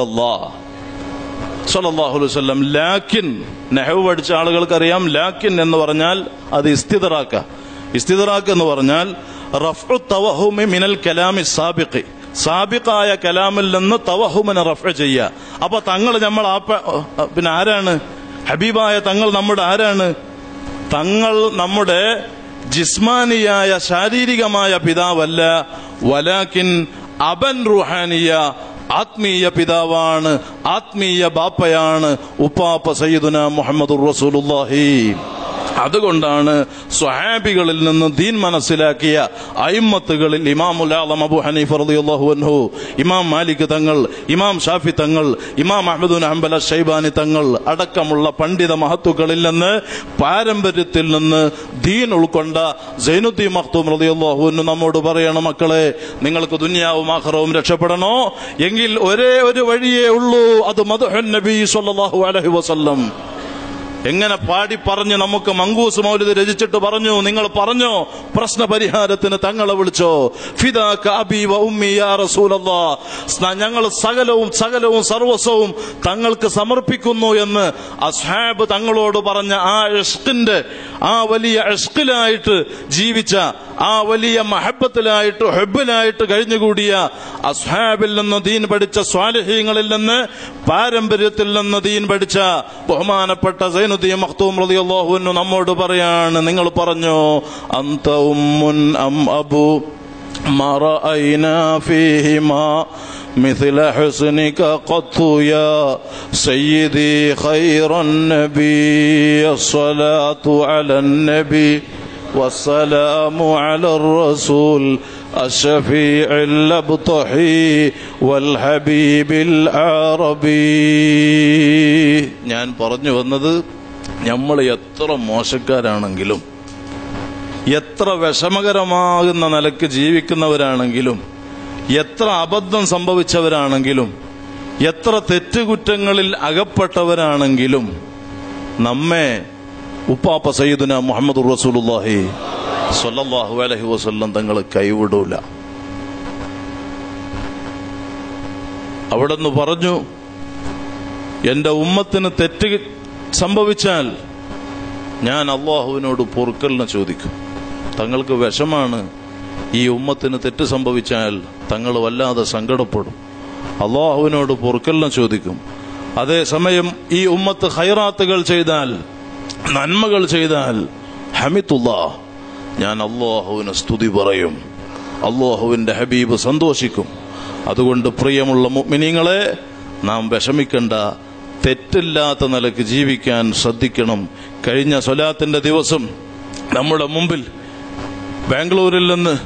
സല്ലല്ലാഹു അലൈഹി വസല്ലം ലാക്കിൻ നെഹവ് പഠിച്ച ആളുകൾക്കറിയാം ലാക്കിൻ എന്ന് പറഞ്ഞാൽ അത് ഇസ്തിദറാക്ക ഇസ്തിദറാക്ക് എന്ന് പറഞ്ഞാൽ റഫ്ഉ തവഹുമി മിനൽ കലാമി സാബിഖി സാബിഖായ കലാമിൽ നിന്ന് തവഹുമിനെ റഫ് ചെയ്യുക അപ്പൊ തങ്ങൾ നമ്മൾ ആ പ- പിന്നെ ആരാണ് ഹബീബായ തങ്ങൾ നമ്മുടെ ആരാണ് തങ്ങൾ നമ്മുടെ ജിസ്മാനിയായ ശാരീരികമായ പിതാവല്ല വലാക്കിൻ അബൻ റുഹാനിയ ആത്മീയ പിതാവാണ് ആത്മീയ ബാപ്പയാണ് ഉപ്പാപ്പ സയ്യിദുന മുഹമ്മദ് റസൂലുള്ളാഹി അതുകൊണ്ടാണ് സ്വഹാബികളിൽ നിന്ന് ദീൻ മനസ്സിലാക്കിയ അയിമ്മത്തുകളിൽ ഇമാമുൽ ആലം അബു ഹനീഫ് റളിയല്ലാഹു അൻഹു ഇമാം മാലിക് തങ്ങൾ ഇമാം ഷാഫി തങ്ങൾ ഇമാം അഹമ്മദുൻ ഹംബല ഷൈബാനി തങ്ങൾ അടക്കമുള്ള പണ്ഡിത മഹത്തുക്കളിൽ നിന്ന് പാരമ്പര്യത്തിൽ നിന്ന് ദീൻ ഉൾക്കൊണ്ട സൈനുദ്ദീൻ മഖ്തൂം റളിയല്ലാഹു അൻഹു നമ്മോട് പറയണം മക്കളെ നിങ്ങൾക്ക് ദുനിയാവും ആഖിറവും രക്ഷപ്പെടണോ എങ്കിൽ ഒരേ ഒരു വഴിയേ ഉള്ളൂ അത് മദ്ഹുൻ നബി സ്വല്ലല്ലാഹു അലൈഹി വസല്ലം എങ്ങനെ പാടി പറഞ്ഞ് നമുക്ക് മങ്കൂസ് മൗലിദ് രചിച്ചിട്ട് പറഞ്ഞു നിങ്ങൾ പറഞ്ഞോ പ്രശ്ന പരിഹാരത്തിന് തങ്ങളെ വിളിച്ചോ ഫിദാക അബി വ ഉമ്മി യാ റസൂലല്ലാ സ്ന- ഞങ്ങൾ സകലവും സകലവും സർവസ്വവും തങ്ങൾക്ക് സമർപ്പിക്കുന്നു എന്ന് അസ്ഹാബ് തങ്ങളോട് പറഞ്ഞ ആ ഇഷ്കിന്റെ ആ വലിയ ഇഷ്കിലായിട്ട് ജീവിച്ച ആ വലിയ മഹബത്തിലായിട്ട് ഹെബിലായിട്ട് കഴിഞ്ഞുകൂടിയ അസ്ഹാബിൽ നിന്ന് ദീൻ പഠിച്ച സ്വാലിഹീങ്ങളിൽ നിന്ന് പാരമ്പര്യത്തിൽ നിന്ന് ദീൻ പഠിച്ച ബഹുമാനപ്പെട്ട സൈനുദ്ദീൻ മഖ്തൂം റളിയല്ലാഹു അൻഹു നമ്മോട് പറയാണ് നിങ്ങൾ പറഞ്ഞോ അന്ത ഉമ്മുൻ അം അബു ما رأينا فيهما مثل حسنك قط يا سيدي خير النبي الصلاة على النبي والسلام على الرسول الشفيع الأبطحي والحبيب العربي ഞാൻ പറഞ്ഞു വന്നത് നമ്മൾ എത്ര മോശക്കാരാണെങ്കിലും എത്ര വിഷമകരമാകുന്ന നിലക്ക് ജീവിക്കുന്നവരാണെങ്കിലും എത്ര അബദ്ധം സംഭവിച്ചവരാണെങ്കിലും എത്ര തെറ്റുകുറ്റങ്ങളിൽ അകപ്പെട്ടവരാണെങ്കിലും നമ്മെ ഉപ്പാപ്പ സയ്യിദുന മുഹമ്മദ് റസൂലുള്ളാഹി സ്വല്ലല്ലാഹു അലൈഹി വസല്ലം തങ്ങൾ കൈവിടൂല അവിടുന്ന് പറഞ്ഞു എന്റെ ഉമ്മത്തിന് തെറ്റ് സംഭവിച്ചാൽ ഞാൻ അള്ളാഹുവിനോട് പൊറുക്കലിനെ ചോദിക്കും തങ്ങൾക്ക് വിഷമാണ് ഈ ഉമ്മത്തിന് തെറ്റ് സംഭവിച്ചാൽ തങ്ങൾ വല്ലാതെ സങ്കടപ്പെടും അള്ളാഹുവിനോട് പൊറുക്കലിനെ ചോദിക്കും അതേസമയം ഈ ഉമ്മത്ത് ഹൈറാത്തുകൾ ചെയ്താൽ നന്മകൾ ചെയ്താൽ ഹമിത്തുല്ലാ ഞാൻ അള്ളാഹുവിന് സ്തുതി പറയും അള്ളാഹുവിന്റെ ഹബീബ് സന്തോഷിക്കും അതുകൊണ്ട് പ്രിയമുള്ള മുഅ്മിനീങ്ങളെ നാം വിഷമിക്കണ്ട തെറ്റില്ലാത്ത നിലക്ക് ജീവിക്കാൻ ശ്രദ്ധിക്കണം കഴിഞ്ഞ സ്വലാത്തിന്റെ ദിവസം നമ്മുടെ മുമ്പിൽ ബാംഗ്ലൂരിൽ നിന്ന്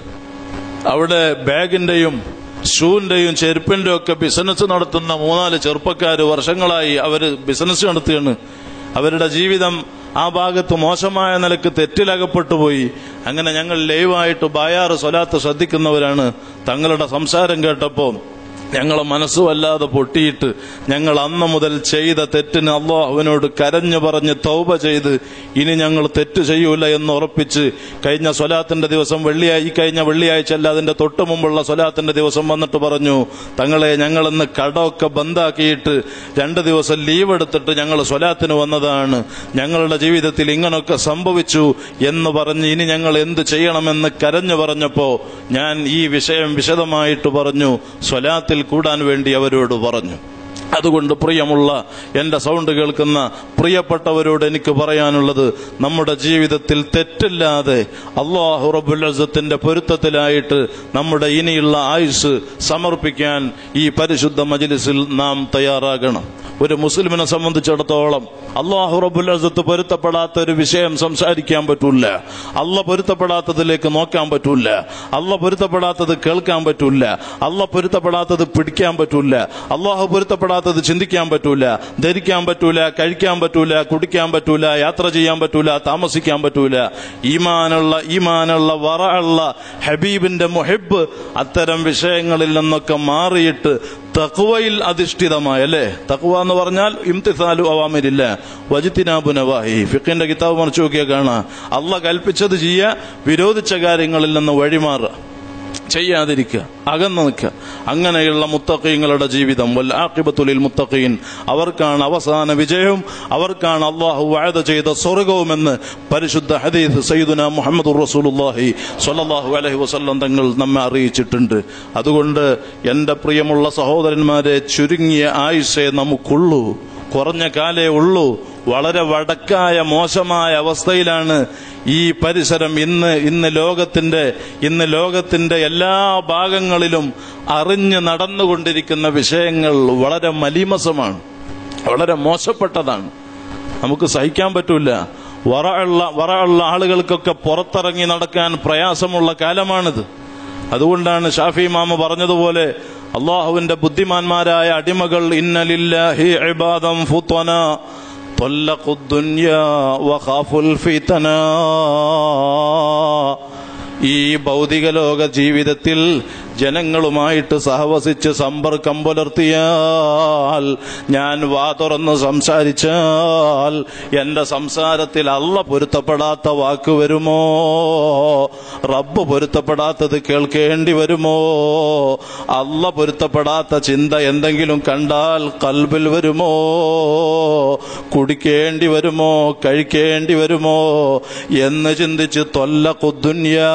അവിടെ ബാഗിന്റെയും ഷൂവിന്റെയും ചെരുപ്പിന്റെയും ഒക്കെ ബിസിനസ് നടത്തുന്ന മൂന്നാല് ചെറുപ്പക്കാര് വർഷങ്ങളായി അവര് ബിസിനസ് നടത്തുകയാണ് അവരുടെ ജീവിതം ആ ഭാഗത്ത് മോശമായ നിലക്ക് തെറ്റിലകപ്പെട്ടു പോയി അങ്ങനെ ഞങ്ങൾ ലൈവായിട്ട് ബായാറ് സ്വലാത്ത് ശ്രദ്ധിക്കുന്നവരാണ് തങ്ങളുടെ സംസാരം കേട്ടപ്പോൾ ഞങ്ങളെ മനസ്സ് വല്ലാതെ പൊട്ടിയിട്ട് ഞങ്ങൾ അന്ന് മുതൽ ചെയ്ത തെറ്റിന് അള്ളാഹുവിനോട് കരഞ്ഞു പറഞ്ഞ് തൗബ ചെയ്ത് ഇനി ഞങ്ങൾ തെറ്റ് ചെയ്യൂല എന്ന് ഉറപ്പിച്ച് കഴിഞ്ഞ സ്വലാത്തിന്റെ ദിവസം വെള്ളിയായി കഴിഞ്ഞ വെള്ളിയാഴ്ച അല്ല അതിന്റെ തൊട്ട് മുമ്പുള്ള സ്വലാത്തിന്റെ ദിവസം വന്നിട്ട് പറഞ്ഞു തങ്ങളെ ഞങ്ങൾ ഇന്ന് കടമൊക്കെ ബന്ധാക്കിയിട്ട് രണ്ട് ദിവസം ലീവ് എടുത്തിട്ട് ഞങ്ങൾ സ്വലാത്തിന് വന്നതാണ് ഞങ്ങളുടെ ജീവിതത്തിൽ ഇങ്ങനൊക്കെ സംഭവിച്ചു എന്ന് പറഞ്ഞ് ഇനി ഞങ്ങൾ എന്ത് ചെയ്യണമെന്ന് കരഞ്ഞു പറഞ്ഞപ്പോ ഞാൻ ഈ വിഷയം വിശദമായിട്ട് പറഞ്ഞു സ്വലാത്തിൽ കൂടാൻ വേണ്ടി അവരോട് പറഞ്ഞു അതുകൊണ്ട് പ്രിയമുള്ള എന്റെ സൗണ്ട് കേൾക്കുന്ന പ്രിയപ്പെട്ടവരോട് എനിക്ക് പറയാനുള്ളത് നമ്മുടെ ജീവിതത്തിൽ തെറ്റില്ലാതെ അള്ളാഹു റബുൽ അസത്തിന്റെ പൊരുത്തത്തിലായിട്ട് നമ്മുടെ ഇനിയുള്ള ആയുസ് സമർപ്പിക്കാൻ ഈ പരിശുദ്ധ മജിലിസിൽ നാം തയ്യാറാകണം ഒരു മുസ്ലിമിനെ സംബന്ധിച്ചിടത്തോളം അള്ളാഹു റബുൽ അസത്ത് പൊരുത്തപ്പെടാത്ത ഒരു വിഷയം സംസാരിക്കാൻ പറ്റൂല അള്ള പൊരുത്തപ്പെടാത്തതിലേക്ക് നോക്കാൻ പറ്റൂല അള്ള പൊരുത്തപ്പെടാത്തത് കേൾക്കാൻ പറ്റൂല അള്ള പൊരുത്തപ്പെടാത്തത് പിടിക്കാൻ പറ്റൂല അള്ളാഹു പൊരുത്തപ്പെടാത്തത് ചിന്തിക്കാൻ പറ്റൂല ധരിക്കാൻ പറ്റൂല കഴിക്കാൻ പറ്റൂല കുടിക്കാൻ പറ്റൂല യാത്ര ചെയ്യാൻ പറ്റൂല താമസിക്കാൻ പറ്റൂല ഈമാനുള്ള ഈമാനുള്ള വറ ഉള്ള ഹബീബിന്റെ മുഹിബ് അത്തരം വിഷയങ്ങളിൽ നിന്നൊക്കെ മാറിയിട്ട് തക്വയിൽ അധിഷ്ഠിതമായ അല്ലേ തക്വ എന്ന് പറഞ്ഞാൽ ഇംതിസാലു അവാമിരില്ല വജിത്തിനാബു നവാഹി ഫിഖിന്റെ കിതാബ് മറിച്ച് നോക്കിയാൽ കാണാം അള്ള കൽപ്പിച്ചത് ചെയ്യുക വിരോധിച്ച കാര്യങ്ങളിൽ നിന്ന് വഴിമാറുക ചെയ്യാതിരിക്കുക അകന്നു നിൽക്കുക അങ്ങനെയുള്ള മുത്തഖീങ്ങളുടെ ജീവിതം വൽ ആഖിബത്തുലിൽ മുത്തഖീൻ അവർക്കാണ് അവസാന വിജയവും അവർക്കാണ് അള്ളാഹു വാഴ ചെയ്ത സ്വർഗവുമെന്ന് പരിശുദ്ധ ഹദീസ് സയ്യിദുന മുഹമ്മദ് റസൂലുള്ളാഹി സ്വല്ലല്ലാഹു അലൈഹി വസല്ലം തങ്ങൾ നമ്മെ അറിയിച്ചിട്ടുണ്ട് അതുകൊണ്ട് എന്റെ പ്രിയമുള്ള സഹോദരന്മാരെ ചുരുങ്ങിയ ആയുഷേ നമുക്കുള്ളൂ കുറഞ്ഞ കാലേ ഉള്ളൂ വളരെ വടക്കായ മോശമായ അവസ്ഥയിലാണ് ഈ പരിസരം ഇന്ന് ഇന്ന് ലോകത്തിന്റെ ഇന്ന് ലോകത്തിന്റെ എല്ലാ ഭാഗങ്ങളിലും അറിഞ്ഞ് നടന്നുകൊണ്ടിരിക്കുന്ന വിഷയങ്ങൾ വളരെ മലീമസമാണ് വളരെ മോശപ്പെട്ടതാണ് നമുക്ക് സഹിക്കാൻ പറ്റൂല വറയുള്ള വറയുള്ള ആളുകൾക്കൊക്കെ പുറത്തിറങ്ങി നടക്കാൻ പ്രയാസമുള്ള കാലമാണിത് അതുകൊണ്ടാണ് ഷാഫി മാമ പറഞ്ഞതുപോലെ അള്ളാഹുവിന്റെ ബുദ്ധിമാന്മാരായ അടിമകൾ ഇന്നലില്ലാഹി ഇബാദം ഫുത്വന طلقوا الدنيا وخافوا الفتنا ഈ ഭൗതിക ലോക ജീവിതത്തിൽ ജനങ്ങളുമായിട്ട് സഹവസിച്ച് സമ്പർക്കം പുലർത്തിയാൽ ഞാൻ വാ തുറന്ന് സംസാരിച്ചാൽ എന്റെ സംസാരത്തിൽ അല്ല പൊരുത്തപ്പെടാത്ത വാക്ക് വരുമോ റബ്ബ് പൊരുത്തപ്പെടാത്തത് കേൾക്കേണ്ടി വരുമോ അല്ല പൊരുത്തപ്പെടാത്ത ചിന്ത എന്തെങ്കിലും കണ്ടാൽ കൽബിൽ വരുമോ കുടിക്കേണ്ടി വരുമോ കഴിക്കേണ്ടി വരുമോ എന്ന് ചിന്തിച്ച് തൊല്ല കുദ്ദുന്യാ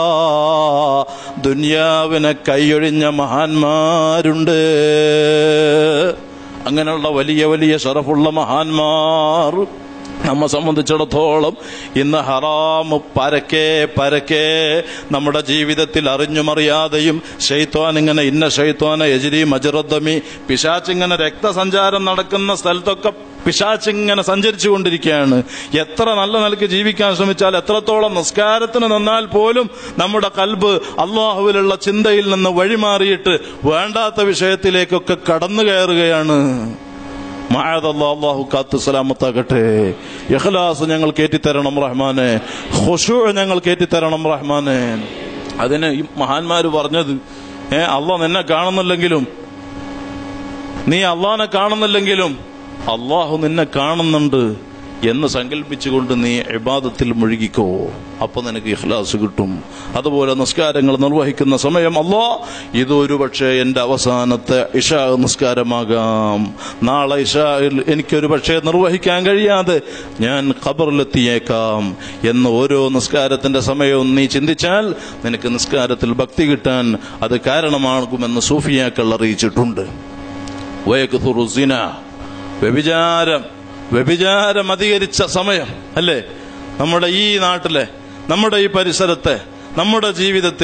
ദുന്യാവിനെ കൈയൊഴിഞ്ഞ മഹാന്മാരുണ്ട് അങ്ങനെയുള്ള വലിയ വലിയ ഷറഫുള്ള മഹാന്മാർ നമ്മെ സംബന്ധിച്ചിടത്തോളം ഇന്ന് ഹറാമ് പരക്കെ പരക്കെ നമ്മുടെ ജീവിതത്തിൽ അറിഞ്ഞുമറിയാതെയും ഷെയ്ത്വാൻ ഇങ്ങനെ ഇന്ന ഷെയ്ത്വാന എജിരി മജറദ്ദമി പിശാച്ചിങ്ങനെ രക്തസഞ്ചാരം നടക്കുന്ന സ്ഥലത്തൊക്കെ പിശാച്ചിങ്ങനെ സഞ്ചരിച്ചു കൊണ്ടിരിക്കുകയാണ് എത്ര നല്ല നിലയ്ക്ക് ജീവിക്കാൻ ശ്രമിച്ചാൽ എത്രത്തോളം നിസ്കാരത്തിന് നിന്നാൽ പോലും നമ്മുടെ കൽബ് അള്ളാഹുവിലുള്ള ചിന്തയിൽ നിന്ന് വഴിമാറിയിട്ട് വേണ്ടാത്ത വിഷയത്തിലേക്കൊക്കെ കടന്നു കയറുകയാണ് മാഴതല്ല അള്ളാഹു കാത്തു സലാമത്താകട്ടെ ഇഖ്ലാസ് ഞങ്ങൾ കേറ്റിത്തരണം റഹ്മാനെ ഖുശൂ ഞങ്ങൾ കേറ്റിത്തരണം റഹ്മാനെ അതിന് ഈ മഹാന്മാര് പറഞ്ഞത് ഏ അള്ളാഹ് നിന്നെ കാണുന്നില്ലെങ്കിലും നീ അള്ളാഹിനെ കാണുന്നില്ലെങ്കിലും അള്ളാഹു നിന്നെ കാണുന്നുണ്ട് എന്ന് സങ്കല്പിച്ചുകൊണ്ട് നീ ഇബാദത്തിൽ മുഴുകിക്കോ അപ്പൊ നിനക്ക് ഇഖ്ലാസ് കിട്ടും അതുപോലെ നിസ്കാരങ്ങൾ നിർവഹിക്കുന്ന സമയം അല്ലോ ഇതൊരു പക്ഷേ എന്റെ അവസാനത്തെ ഇഷാ നിസ്കാരമാകാം നാളെ ഇഷായിൽ എനിക്കൊരു പക്ഷേ നിർവഹിക്കാൻ കഴിയാതെ ഞാൻ ഖബറിലെത്തിയേക്കാം എന്ന് ഓരോ നിസ്കാരത്തിന്റെ സമയവും നീ ചിന്തിച്ചാൽ നിനക്ക് നിസ്കാരത്തിൽ ഭക്തി കിട്ടാൻ അത് കാരണമാകുമെന്ന് സൂഫിയാക്കൾ അറിയിച്ചിട്ടുണ്ട് വയക്കുറുസിന വ്യഭിചാരം വ്യഭിചാരം അധികരിച്ച സമയം അല്ലേ നമ്മുടെ ഈ നാട്ടിലെ നമ്മുടെ ഈ പരിസരത്തെ നമ്മുടെ ജീവിതത്തിലെ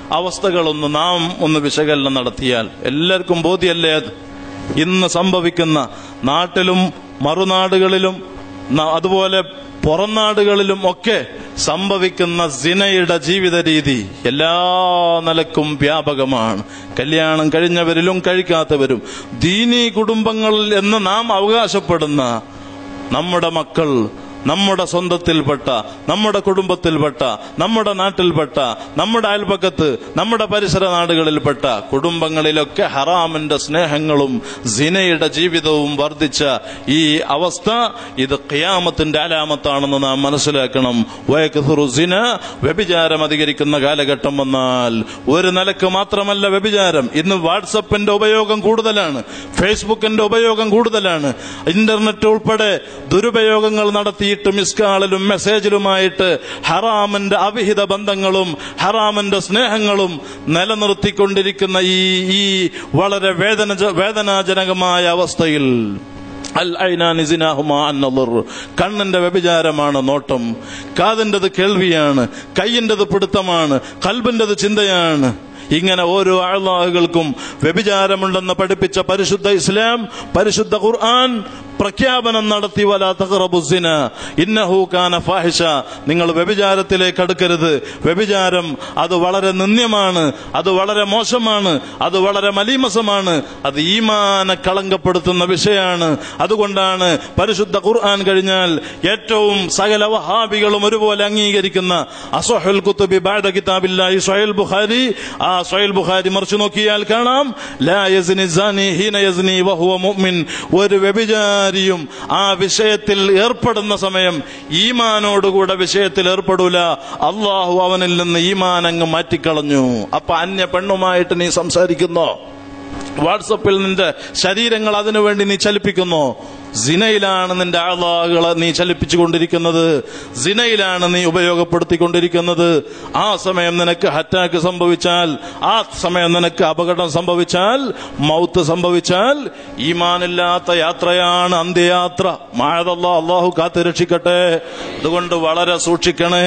അവസ്ഥകളൊന്ന് നാം ഒന്ന് വിശകലനം നടത്തിയാൽ എല്ലാവർക്കും ബോധ്യല്ലേ അത് ഇന്ന് സംഭവിക്കുന്ന നാട്ടിലും മറുനാടുകളിലും ന- അതുപോലെ പുറം നാടുകളിലും ഒക്കെ സംഭവിക്കുന്ന സിനയുടെ ജീവിത രീതി എല്ലാ നിലക്കും വ്യാപകമാണ് കല്യാണം കഴിഞ്ഞവരിലും കഴിക്കാത്തവരും ദീനീ കുടുംബങ്ങളിൽ എന്ന് നാം അവകാശപ്പെടുന്ന നമ്മുടെ മക്കൾ നമ്മുടെ സ്വന്തത്തിൽപ്പെട്ട നമ്മുടെ കുടുംബത്തിൽപ്പെട്ട നമ്മുടെ നാട്ടിൽപ്പെട്ട നമ്മുടെ അയൽപക്കത്ത് നമ്മുടെ പരിസര നാടുകളിൽപ്പെട്ട കുടുംബങ്ങളിലൊക്കെ ഹറാമിന്റെ സ്നേഹങ്ങളും സിനയുടെ ജീവിതവും വർദ്ധിച്ച ഈ അവസ്ഥ ഇത് ഖിയാമത്തിന്റെ അലാമത്താണെന്ന് നാം മനസ്സിലാക്കണം വയക്കുറു സിന വ്യഭിചാരം അധികരിക്കുന്ന കാലഘട്ടം വന്നാൽ ഒരു നിലക്ക് മാത്രമല്ല വ്യഭിചാരം ഇന്ന് വാട്സപ്പിന്റെ ഉപയോഗം കൂടുതലാണ് ഫേസ്ബുക്കിന്റെ ഉപയോഗം കൂടുതലാണ് ഇന്റർനെറ്റ് ഉൾപ്പെടെ ദുരുപയോഗങ്ങൾ നടത്തിയിട്ട് മിസ്കാളിലും മെസ്സേജിലുമായിട്ട് ഹറാമിന്റെ അവിഹിത ബന്ധങ്ങളും ഹറാമിന്റെ സ്നേഹങ്ങളും നിലനിർത്തിക്കൊണ്ടിരിക്കുന്ന ഈ ഈ വളരെ വേദന വേദനാജനകമായ അവസ്ഥയിൽ അൽ ഐനാനി സിനാഹുമാ അന്നദർ. കണ്ണിന്റെ വ്യഭിചാരമാണ് നോട്ടം കാതിൻ്റെത് കേൾവിയാണ് കയ്യിൻ്റെത് പിടുത്തമാണ് കൽബിൻ്റെത് ചിന്തയാണ് ഇങ്ങനെ ഓരോ ആളാഹുകൾക്കും വ്യഭിചാരമുണ്ടെന്ന് പഠിപ്പിച്ച പരിശുദ്ധ ഇസ്ലാം പരിശുദ്ധ ഖുർആൻ പ്രഖ്യാപനം നടത്തി വലാ തഖറബുസിന ഇന്നഹു കാന ഫാഹിഷ നിങ്ങൾ വ്യഭിചാരത്തിലേക്ക് അടുക്കരുത് വ്യഭിചാരം അത് വളരെ നിന്ദ്യമാണ് അത് വളരെ മോശമാണ് അത് വളരെ മലീമസമാണ് അത് ഈമാനെ കളങ്കപ്പെടുത്തുന്ന വിഷയമാണ് അതുകൊണ്ടാണ് പരിശുദ്ധ ഖുർആൻ കഴിഞ്ഞാൽ ഏറ്റവും സകല വഹാബികളും ഒരുപോലെ അംഗീകരിക്കുന്ന അസഹുൽ കുത്തുബി ബഅദ കിതാബില്ലാഹി സ്വഹീൽ ബുഖാരി ആ സ്വഹീൽ ബുഖാരി മറിച്ചു നോക്കിയാൽ കാണാം ലാ യസ്നി സാനി ഹീന യസ്നി വഹുവ മുഅ്മിൻ ഒരു വ്യഭിചാരിയും ആ വിഷയത്തിൽ ഏർപ്പെടുന്ന സമയം ഈമാനോടുകൂടെ വിഷയത്തിൽ ഏർപ്പെടൂല അള്ളാഹു അവനിൽ നിന്ന് ഈമാൻ അങ്ങ് മാറ്റിക്കളഞ്ഞു അപ്പൊ അന്യ പെണ്ണുമായിട്ട് നീ സംസാരിക്കുന്നോ വാട്സപ്പിൽ നിന്റെ ശരീരങ്ങൾ അതിനുവേണ്ടി നീ ചലിപ്പിക്കുന്നു സിനയിലാണ് നിന്റെ ആളാകളെ നീ ചലിപ്പിച്ചുകൊണ്ടിരിക്കുന്നത് സിനയിലാണ് നീ ഉപയോഗപ്പെടുത്തിക്കൊണ്ടിരിക്കുന്നത് ആ സമയം നിനക്ക് അറ്റാക്ക് സംഭവിച്ചാൽ ആ സമയം നിനക്ക് അപകടം സംഭവിച്ചാൽ മൗത്ത് സംഭവിച്ചാൽ ഈമാനില്ലാത്ത യാത്രയാണ് അന്ത്യയാത്ര മാഴതല്ല അള്ളാഹു കാത്തു രക്ഷിക്കട്ടെ അതുകൊണ്ട് വളരെ സൂക്ഷിക്കണേ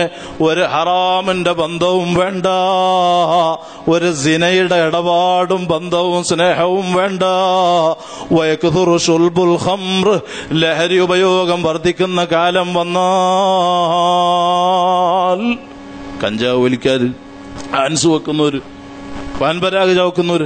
ഒരു ഹറാമിന്റെ ബന്ധവും വേണ്ട ഒരു സിനയുടെ ഇടപാടും ബന്ധവും സ്നേഹവും വേണ്ട വയക്കുതുറു ഷുൽബുൽ ഖംർ ലഹരി ഉപയോഗം വർദ്ധിക്കുന്ന കാലം വന്നാൽ കഞ്ചാവ് വലിക്കാര് ആൻസ് വെക്കുന്നവര് പാൻപരാഗ് ചവക്കുന്നവര്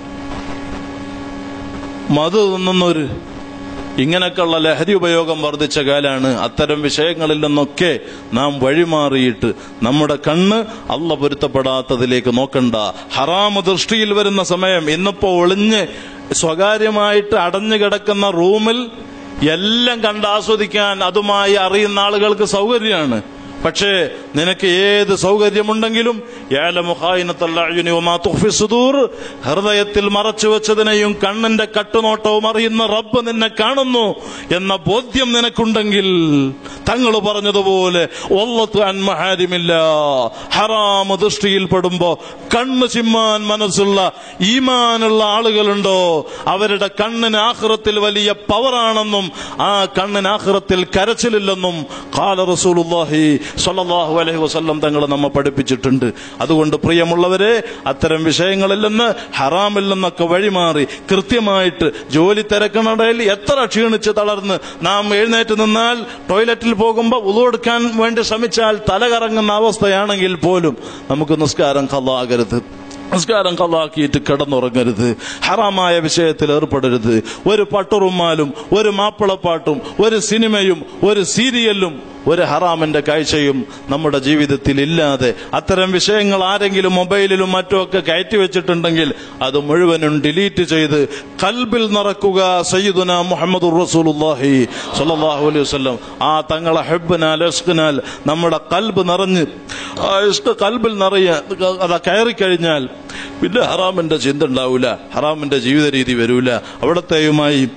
മധു തിന്നുന്നവര് ഇങ്ങനെയൊക്കെയുള്ള ലഹരി ഉപയോഗം വർദ്ധിച്ച കാലാണ് അത്തരം വിഷയങ്ങളിൽ നിന്നൊക്കെ നാം വഴിമാറിയിട്ട് നമ്മുടെ കണ്ണ് അല്ല പൊരുത്തപ്പെടാത്തതിലേക്ക് നോക്കണ്ട ഹറാമ് ദൃഷ്ടിയിൽ വരുന്ന സമയം ഇന്നിപ്പോ ഒളിഞ്ഞ് സ്വകാര്യമായിട്ട് അടഞ്ഞു കിടക്കുന്ന റൂമിൽ എല്ലാം കണ്ട് ആസ്വദിക്കാൻ അതുമായി അറിയുന്ന ആളുകൾക്ക് സൗകര്യമാണ് പക്ഷേ നിനക്ക് ഏത് സൗകര്യമുണ്ടെങ്കിലും യഅലമു ഖായിനത്തൽ അഅ്യുനി വമാ തുഖ്ഫി സുദൂർ ഹൃദയത്തിൽ മറച്ചു വെച്ചതിനെയും കണ്ണിന്റെ കട്ടുനോട്ടവും അറിയുന്ന റബ്ബ് നിന്നെ കാണുന്നു എന്ന ബോധ്യം നിനക്കുണ്ടെങ്കിൽ തങ്ങൾ പറഞ്ഞതുപോലെ ഒല്ലത്ത് അൻ മഹാരിമില്ല ഹറാമ് ദൃഷ്ടിയിൽ പെടുമ്പോ കണ്ണ് ചിമ്മാൻ മനസ്സുള്ള ഈമാനുള്ള ആളുകളുണ്ടോ അവരുടെ കണ്ണിന് ആഹ്റത്തിൽ വലിയ പവറാണെന്നും ആ കണ്ണിന് ആഹ്റത്തിൽ കരച്ചിലില്ലെന്നും കാല റസൂലുള്ളാഹി സ്വല്ലല്ലാഹു അലൈഹി വസല്ലം തങ്ങൾ നമ്മെ പഠിപ്പിച്ചിട്ടുണ്ട് അതുകൊണ്ട് പ്രിയമുള്ളവരെ അത്തരം വിഷയങ്ങളിൽ നിന്ന് ഹറാമിൽ നിന്നൊക്കെ വഴിമാറി കൃത്യമായിട്ട് ജോലി തിരക്കണടയിൽ എത്ര ക്ഷീണിച്ച് തളർന്ന് നാം എഴുന്നേറ്റ് നിന്നാൽ ടോയ്ലറ്റിൽ പോകുമ്പോൾ ഉളവെടുക്കാൻ വേണ്ടി ശ്രമിച്ചാൽ തല കറങ്ങുന്ന അവസ്ഥയാണെങ്കിൽ പോലും നമുക്ക് നിസ്കാരം കള്ളാകരുത് നിസ്കാരം കള്ളാക്കിയിട്ട് കിടന്നുറങ്ങരുത് ഹറാമായ വിഷയത്തിൽ ഏർപ്പെടരുത് ഒരു പട്ടുറുമാലും ഒരു മാപ്പിളപ്പാട്ടും ഒരു സിനിമയും ഒരു സീരിയലും ഒരു ഹറാമിന്റെ കാഴ്ചയും നമ്മുടെ ജീവിതത്തിൽ ഇല്ലാതെ അത്തരം വിഷയങ്ങൾ ആരെങ്കിലും മൊബൈലിലും മറ്റുമൊക്കെ കയറ്റി വെച്ചിട്ടുണ്ടെങ്കിൽ അത് മുഴുവനും ഡിലീറ്റ് ചെയ്ത് കൽബിൽ നിറക്കുക സയ്യിദുന മുഹമ്മദ് റസൂലുള്ളാഹി സ്വല്ലല്ലാഹു അലൈഹി വസല്ലം ആ തങ്ങളെ ഹെബ്ബിനാൽ ഇഷ്കിനാൽ നമ്മുടെ കൽബ് നിറഞ്ഞ് ആ ഇഷ്ക് കൽബിൽ നിറയ അത് കയറിക്കഴിഞ്ഞാൽ പിന്നെ ഹറാമിന്റെ ചിന്ത ഉണ്ടാവില്ല ഹറാമിന്റെ ജീവിത രീതി വരൂല അവിടത്തെയുമായി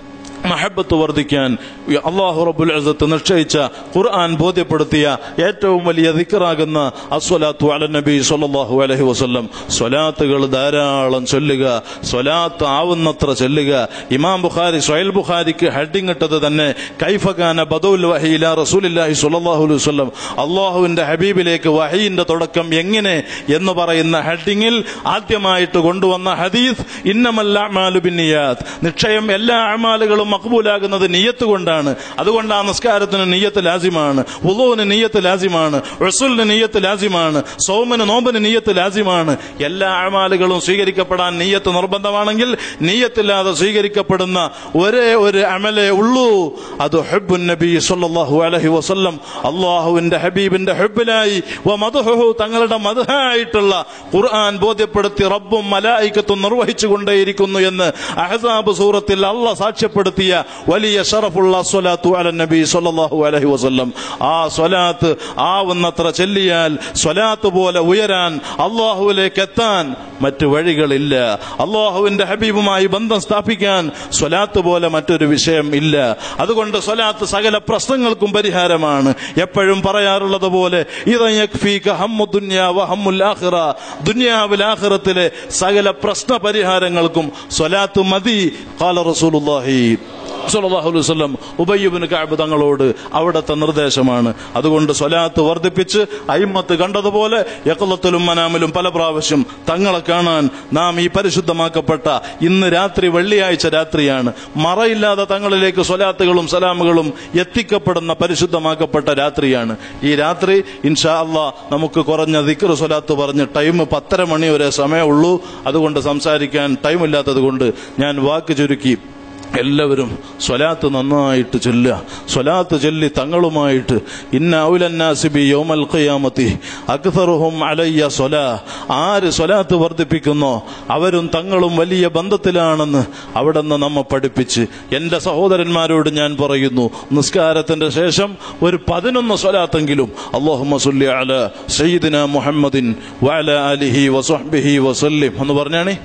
മഹബത്ത് വർദ്ധിക്കാൻ അള്ളാഹു റബ്ബുൽ അസത്ത് നിശ്ചയിച്ച ഖുർആൻ ബോധ്യപ്പെടുത്തിയ ഏറ്റവും വലിയ ദിക്കറാകുന്ന അസ്വലാത്തു അല നബി സല്ലല്ലാഹു അലൈഹി വസല്ലം സ്വലാത്തുകൾ ധാരാളം ചൊല്ലുക സ്വലാത്ത് ആവുന്നത്ര ചൊല്ലുക ഇമാം ബുഖാരി സ്വയൽ ബുഖാരിക്ക് ഹെഡിങ് ഇട്ടത് തന്നെ കൈഫഖാന ബദുൽ വഹീല റസൂലില്ലാഹി സ്വല്ലല്ലാഹു അലൈഹി വസല്ലം അള്ളാഹുവിന്റെ ഹബീബിലേക്ക് വഹീന്റെ തുടക്കം എങ്ങനെ എന്ന് പറയുന്ന ഹെഡിങ്ങിൽ ആദ്യമായിട്ട് കൊണ്ടുവന്ന ഹദീസ് ഇന്നമല്ല ബിന്നിയാത്ത് നിശ്ചയം എല്ലാ അമാലുകളും മക്ബൂലാകുന്നത് നീയത്ത് കൊണ്ടാണ് അതുകൊണ്ട് ആ നിസ്കാരത്തിന് നീയത്ത് ലാസിമാണ് ഉദുവിന് നീയത്ത് ലാസിമാണ് റസൂലിന് നീയത്ത് ലാസിമാണ് സൗമിന് നോമ്പിന് നീയത്ത് ലാസിമാണ് എല്ലാ അമാലുകളും സ്വീകരിക്കപ്പെടാൻ നീയത്ത് നിർബന്ധമാണെങ്കിൽ നീയത്തില്ലാതെ സ്വീകരിക്കപ്പെടുന്ന ഒരേ ഒരു അമലേ ഉള്ളൂ അത് ഹബ്ബുൻ നബി സല്ലല്ലാഹു അലൈഹി വസല്ലം അള്ളാഹുവിന്റെ ഹബീബിന്റെ ഹബ്ബിലായി വ മദ്ഹുഹു തങ്ങളുടെ മദ്ഹായിട്ടുള്ള ഖുർആൻ ബോധ്യപ്പെടുത്തി റബ്ബും മലായിക്കത്തും നിർവഹിച്ചുകൊണ്ടേയിരിക്കുന്നു എന്ന് അഹസാബ് സൂറത്തിൽ അള്ള സാക്ഷ്യപ്പെടുത്തിയ വലിയ ഷറഫുള്ള സ്വലാത്തു അല നബി സല്ലല്ലാഹു അലൈഹി വസല്ലം ആ സ്വലാത്ത് ആവുന്നത്ര ചെല്ലിയാൽ സ്വലാത്ത് പോലെ ഉയരാൻ അള്ളാഹുവിലേക്ക് എത്താൻ മറ്റു വഴികളില്ല അള്ളാഹുവിന്റെ ഹബീബുമായി ബന്ധം സ്ഥാപിക്കാൻ സ്വലാത്ത് പോലെ മറ്റൊരു വിഷയം ഇല്ല അതുകൊണ്ട് സ്വലാത്ത് സകല പ്രശ്നങ്ങൾക്കും പരിഹാരമാണ് എപ്പോഴും പറയാറുള്ളത് പോലെ ദുന്യാവിലാഖിറത്തിലെ സകല പ്രശ്ന പരിഹാരങ്ങൾക്കും സ്വലാത്ത് മതി കാല റസൂലുള്ളാഹി സല്ലല്ലാഹു അലൈഹി വസല്ലം ഉബയ്യബിന് കഅബ് തങ്ങളോട് അവിടുത്തെ നിർദ്ദേശമാണ് അതുകൊണ്ട് സ്വലാത്ത് വർദ്ധിപ്പിച്ച് അയിമത്ത് കണ്ടതുപോലെ യക്കളത്തിലും മനാമിലും പല പ്രാവശ്യം തങ്ങളെ കാണാൻ നാം ഈ പരിശുദ്ധമാക്കപ്പെട്ട ഇന്ന് രാത്രി വെള്ളിയാഴ്ച രാത്രിയാണ് മറയില്ലാതെ തങ്ങളിലേക്ക് സ്വലാത്തുകളും സലാമുകളും എത്തിക്കപ്പെടുന്ന പരിശുദ്ധമാക്കപ്പെട്ട രാത്രിയാണ് ഈ രാത്രി ഇൻഷാ അള്ളാ നമുക്ക് കുറഞ്ഞ ദിക്ർ സ്വലാത്ത് പറഞ്ഞ് ടൈം പത്തര മണി വരെ സമയമുള്ളൂ അതുകൊണ്ട് സംസാരിക്കാൻ ടൈമില്ലാത്തത് കൊണ്ട് ഞാൻ വാക്ക് ചുരുക്കി എല്ലാവരും സ്വലാത്ത് നന്നായിട്ട് ചൊല്ലുക സ്വലാത്ത് ചൊല്ലി തങ്ങളുമായിട്ട് ഇന്ന ഔലന്നാസിബി യോമൽ ഖിയാമത്തി അക്തറുഹും അലയ്യ സ്വലാ ആര് സ്വലാത്ത് വർദ്ധിപ്പിക്കുന്നോ അവരും തങ്ങളും വലിയ ബന്ധത്തിലാണെന്ന് അവിടെ നിന്ന് നമ്മെ പഠിപ്പിച്ച് എന്റെ സഹോദരന്മാരോട് ഞാൻ പറയുന്നു നിസ്കാരത്തിന്റെ ശേഷം ഒരു പതിനൊന്ന് സ്വലാത്തെങ്കിലും അള്ളാഹുമ്മ സുല്ലി അല സയ്യിദിന മുഹമ്മദിൻ വഅല അലിഹി വസ്വഹ്ബിഹി വസല്ലിം എന്ന് പറഞ്ഞാണേ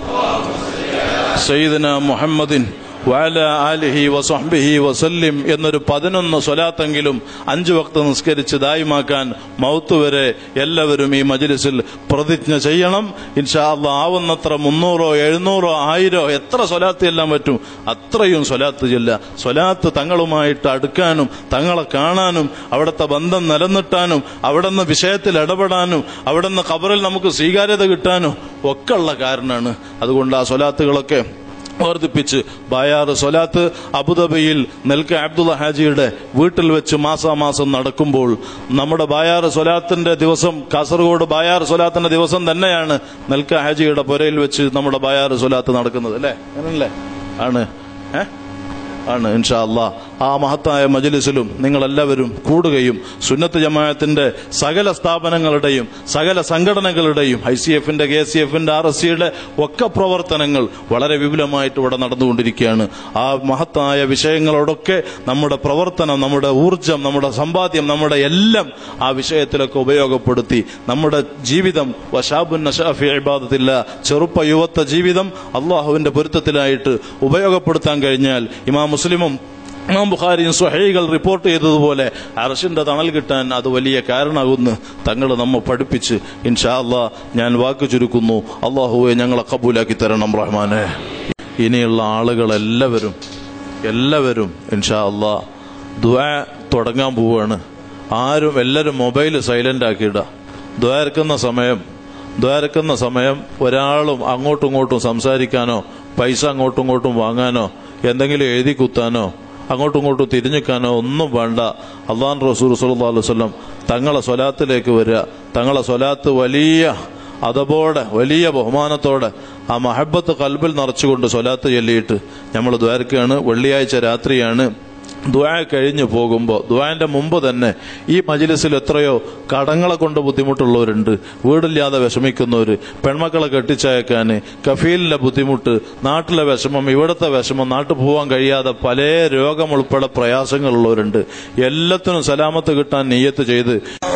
സയ്യിദിന മുഹമ്മദിൻ വാല ആലിഹി വസ്ഹബിഹി വസല്ലിം എന്നൊരു പതിനൊന്ന് സ്വലാത്തെങ്കിലും അഞ്ചു വക്ത നിസ്കരിച്ച് ദായിമാക്കാൻ മൗത്ത് വരെ എല്ലാവരും ഈ മജ്ലിസിൽ പ്രതിജ്ഞ ചെയ്യണം ഇൻഷാ അള്ളാ ആവുന്നത്ര മുന്നൂറോ എഴുന്നൂറോ ആയിരോ എത്ര സ്വലാത്ത് എല്ലാം പറ്റും അത്രയും സ്വലാത്ത് ചെല്ല സ്വലാത്ത് തങ്ങളുമായിട്ട് അടുക്കാനും തങ്ങളെ കാണാനും അവിടുത്തെ ബന്ധം നിലനിർത്താനും അവിടെ നിന്ന് വിഷയത്തിൽ ഇടപെടാനും അവിടെ നിന്ന് ഖബറിൽ നമുക്ക് സ്വീകാര്യത കിട്ടാനും ഒക്കെ ഉള്ള കാരണമാണ് അതുകൊണ്ട് ആ സ്വലാത്തുകളൊക്കെ വർദ്ധിപ്പിച്ച് ബായാറ് സ്വലാത്ത് അബുദാബിയിൽ നെൽക്ക അബ്ദുള്ള ഹാജിയുടെ വീട്ടിൽ വെച്ച് മാസാമാസം നടക്കുമ്പോൾ നമ്മുടെ ബായാറ് സ്വലാത്തിന്റെ ദിവസം കാസർഗോഡ് ബായാറ് സ്വലാത്തിന്റെ ദിവസം തന്നെയാണ് നെൽക്ക ഹാജിയുടെ പുരയിൽ വെച്ച് നമ്മുടെ ബായാറ് സ്വലാത്ത് നടക്കുന്നത് അല്ലേ അങ്ങനല്ലേ ആണ് ഏ ആണ് ഇൻഷാ അള്ളാ ആ മഹത്തായ മജലിസിലും നിങ്ങളെല്ലാവരും കൂടുകയും സുന്നത്ത് ജമാഅത്തിന്റെ സകല സ്ഥാപനങ്ങളുടെയും സകല സംഘടനകളുടെയും ഐ സി എഫിന്റെ കെ സി എഫിന്റെ ആർ എസ് സിയുടെ ഒക്കെ പ്രവർത്തനങ്ങൾ വളരെ വിപുലമായിട്ട് ഇവിടെ നടന്നുകൊണ്ടിരിക്കുകയാണ് ആ മഹത്തായ വിഷയങ്ങളോടൊക്കെ നമ്മുടെ പ്രവർത്തനം നമ്മുടെ ഊർജം നമ്മുടെ സമ്പാദ്യം നമ്മുടെ എല്ലാം ആ വിഷയത്തിലൊക്കെ ഉപയോഗപ്പെടുത്തി നമ്മുടെ ജീവിതം വശാബുൻ നഷാഫി ഇബാദത്തില്ല ചെറുപ്പ യുവത്വ ജീവിതം അള്ളാഹുവിന്റെ പൊരുത്തത്തിലായിട്ട് ഉപയോഗപ്പെടുത്താൻ കഴിഞ്ഞാൽ ഇമാം മുസ്ലിമും ഇമാം ബുഖാരിയും സ്വഹൈകൾ റിപ്പോർട്ട് ചെയ്തതുപോലെ അറഷിന്റെ തണൽ കിട്ടാൻ അത് വലിയ കാരണമാകുന്നു തങ്ങൾ നമ്മെ പഠിപ്പിച്ച് ഇൻഷാ അള്ളാ ഞാൻ വാക്ക് ചുരുക്കുന്നു അള്ളാഹുവെ ഞങ്ങളെ കബൂലാക്കി തരണം റഹ്മാനെ ഇനിയുള്ള ആളുകളെല്ലാവരും എല്ലാവരും ഇൻഷാ അള്ളാ ദ്വാ തുടങ്ങാൻ പോവുകയാണ് ആരും എല്ലാവരും മൊബൈൽ സൈലന്റ് ആക്കിയിടുക ദ്വാരക്കുന്ന സമയം ദ്വാരക്കുന്ന സമയം ഒരാളും അങ്ങോട്ടും ഇങ്ങോട്ടും സംസാരിക്കാനോ പൈസ അങ്ങോട്ടും ഇങ്ങോട്ടും വാങ്ങാനോ എന്തെങ്കിലും എഴുതി കുത്താനോ അങ്ങോട്ടും ഇങ്ങോട്ടും തിരിഞ്ഞിക്കാനോ ഒന്നും വേണ്ട അള്ളാൻ റസൂൽ സല്ലല്ലാഹു അലൈഹി വസല്ലം തങ്ങളെ സ്വലാത്തിലേക്ക് വരിക തങ്ങളെ സ്വലാത്ത് വലിയ അതപോടെ വലിയ ബഹുമാനത്തോടെ ആ മഹബത്ത് കൽബിൽ നിറച്ചുകൊണ്ട് സ്വലാത്ത് ചൊല്ലിയിട്ട് നമ്മൾ ദ്വാരക്കാണ് വെള്ളിയാഴ്ച രാത്രിയാണ് ദ്വാ കഴിഞ്ഞു പോകുമ്പോൾ ദ്വാന്റെ മുമ്പ് തന്നെ ഈ മജിലിസിൽ എത്രയോ കടങ്ങളെ കൊണ്ട് ബുദ്ധിമുട്ടുള്ളവരുണ്ട് വീടില്ലാതെ വിഷമിക്കുന്നവര് പെൺമക്കളെ കെട്ടിച്ചയക്കാന് കഫീലിന്റെ ബുദ്ധിമുട്ട് നാട്ടിലെ വിഷമം ഇവിടുത്തെ വിഷമം നാട്ടിൽ പോകാൻ കഴിയാതെ പല രോഗം ഉൾപ്പെടെ പ്രയാസങ്ങളുള്ളവരുണ്ട് എല്ലാത്തിനും സലാമത്ത് കിട്ടാൻ നീയത്ത് ചെയ്ത്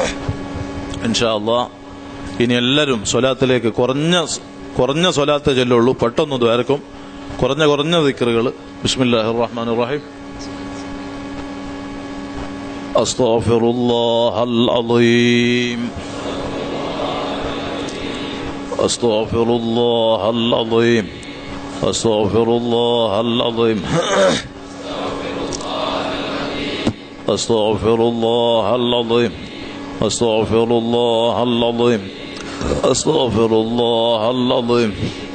ഇൻഷാ അള്ളാ ഇനി എല്ലാവരും സ്വലാത്തിലേക്ക് കുറഞ്ഞ കുറഞ്ഞ സ്വലാത്ത് ചെല്ലുള്ളൂ പെട്ടെന്ന് ദ്വാരക്കും കുറഞ്ഞ കുറഞ്ഞ ദിക്കറുകൾ ബിസ്മില്ലാഹി റഹ്മാൻ റഹീം أستغفر الله العظيم أستغفر الله العظيم أستغفر الله العظيم أستغفر الله العظيم أستغفر الله العظيم أستغفر الله العظيم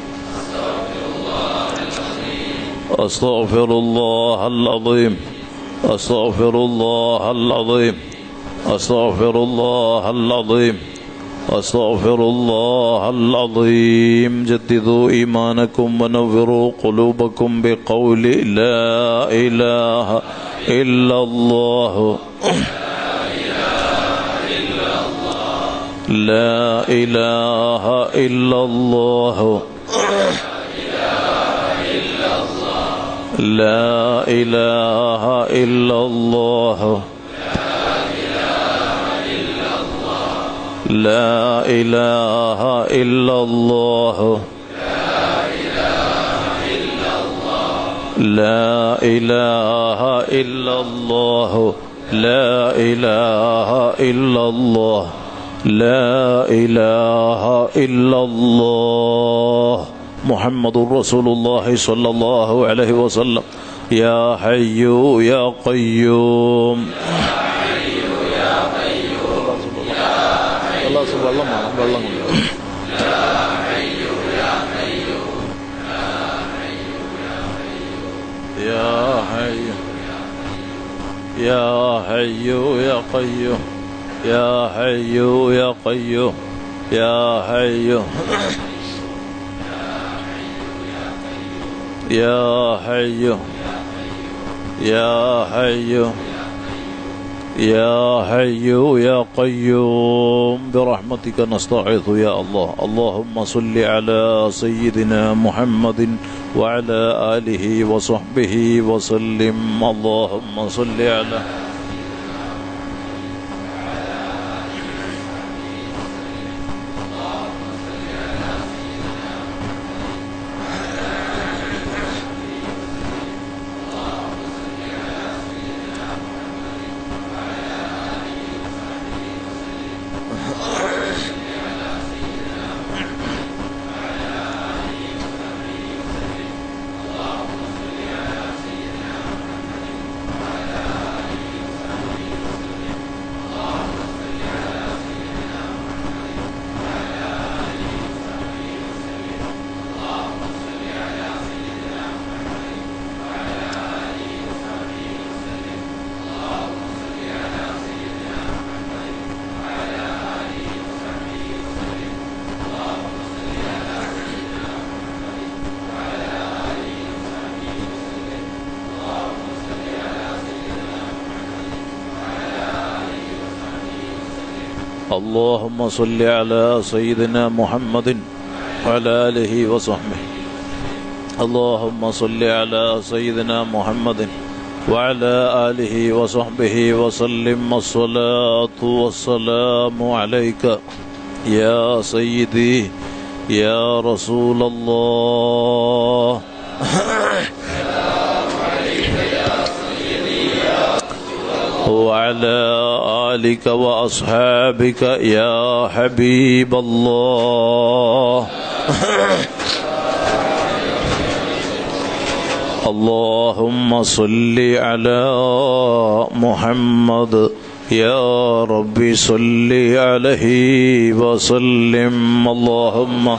أستغفر الله العظيم أستغفر الله العظيم أستغفر الله العظيم أستغفر الله العظيم جددوا إيمانكم ونوروا قلوبكم بقول لا إله إلا الله لا إله إلا الله لا إله إلا الله لا إله إلا الله لا إله إلا الله لا إله إلا الله لا إله إلا الله محمد رسول الله صلى الله عليه وسلم يا حي يا قيوم يا حي يا حي يا قيوم يا حي يا قيوم يا حي يا حي يا حي يا حي يا قيوم برحمتك نستعيذ يا الله اللهم صل على سيدنا محمد وعلى آله وصحبه وسلم اللهم صل على اللهم صل على سيدنا محمد وعلى آله وصحبه اللهم صل على سيدنا محمد وعلى آله وصحبه وسلم الصلاة والسلام عليك يا سيدي يا رسول الله وعلى آلك وأصحابك يا حبيب الله اللهم صل على محمد يا ربي صل عليه وسلم اللهم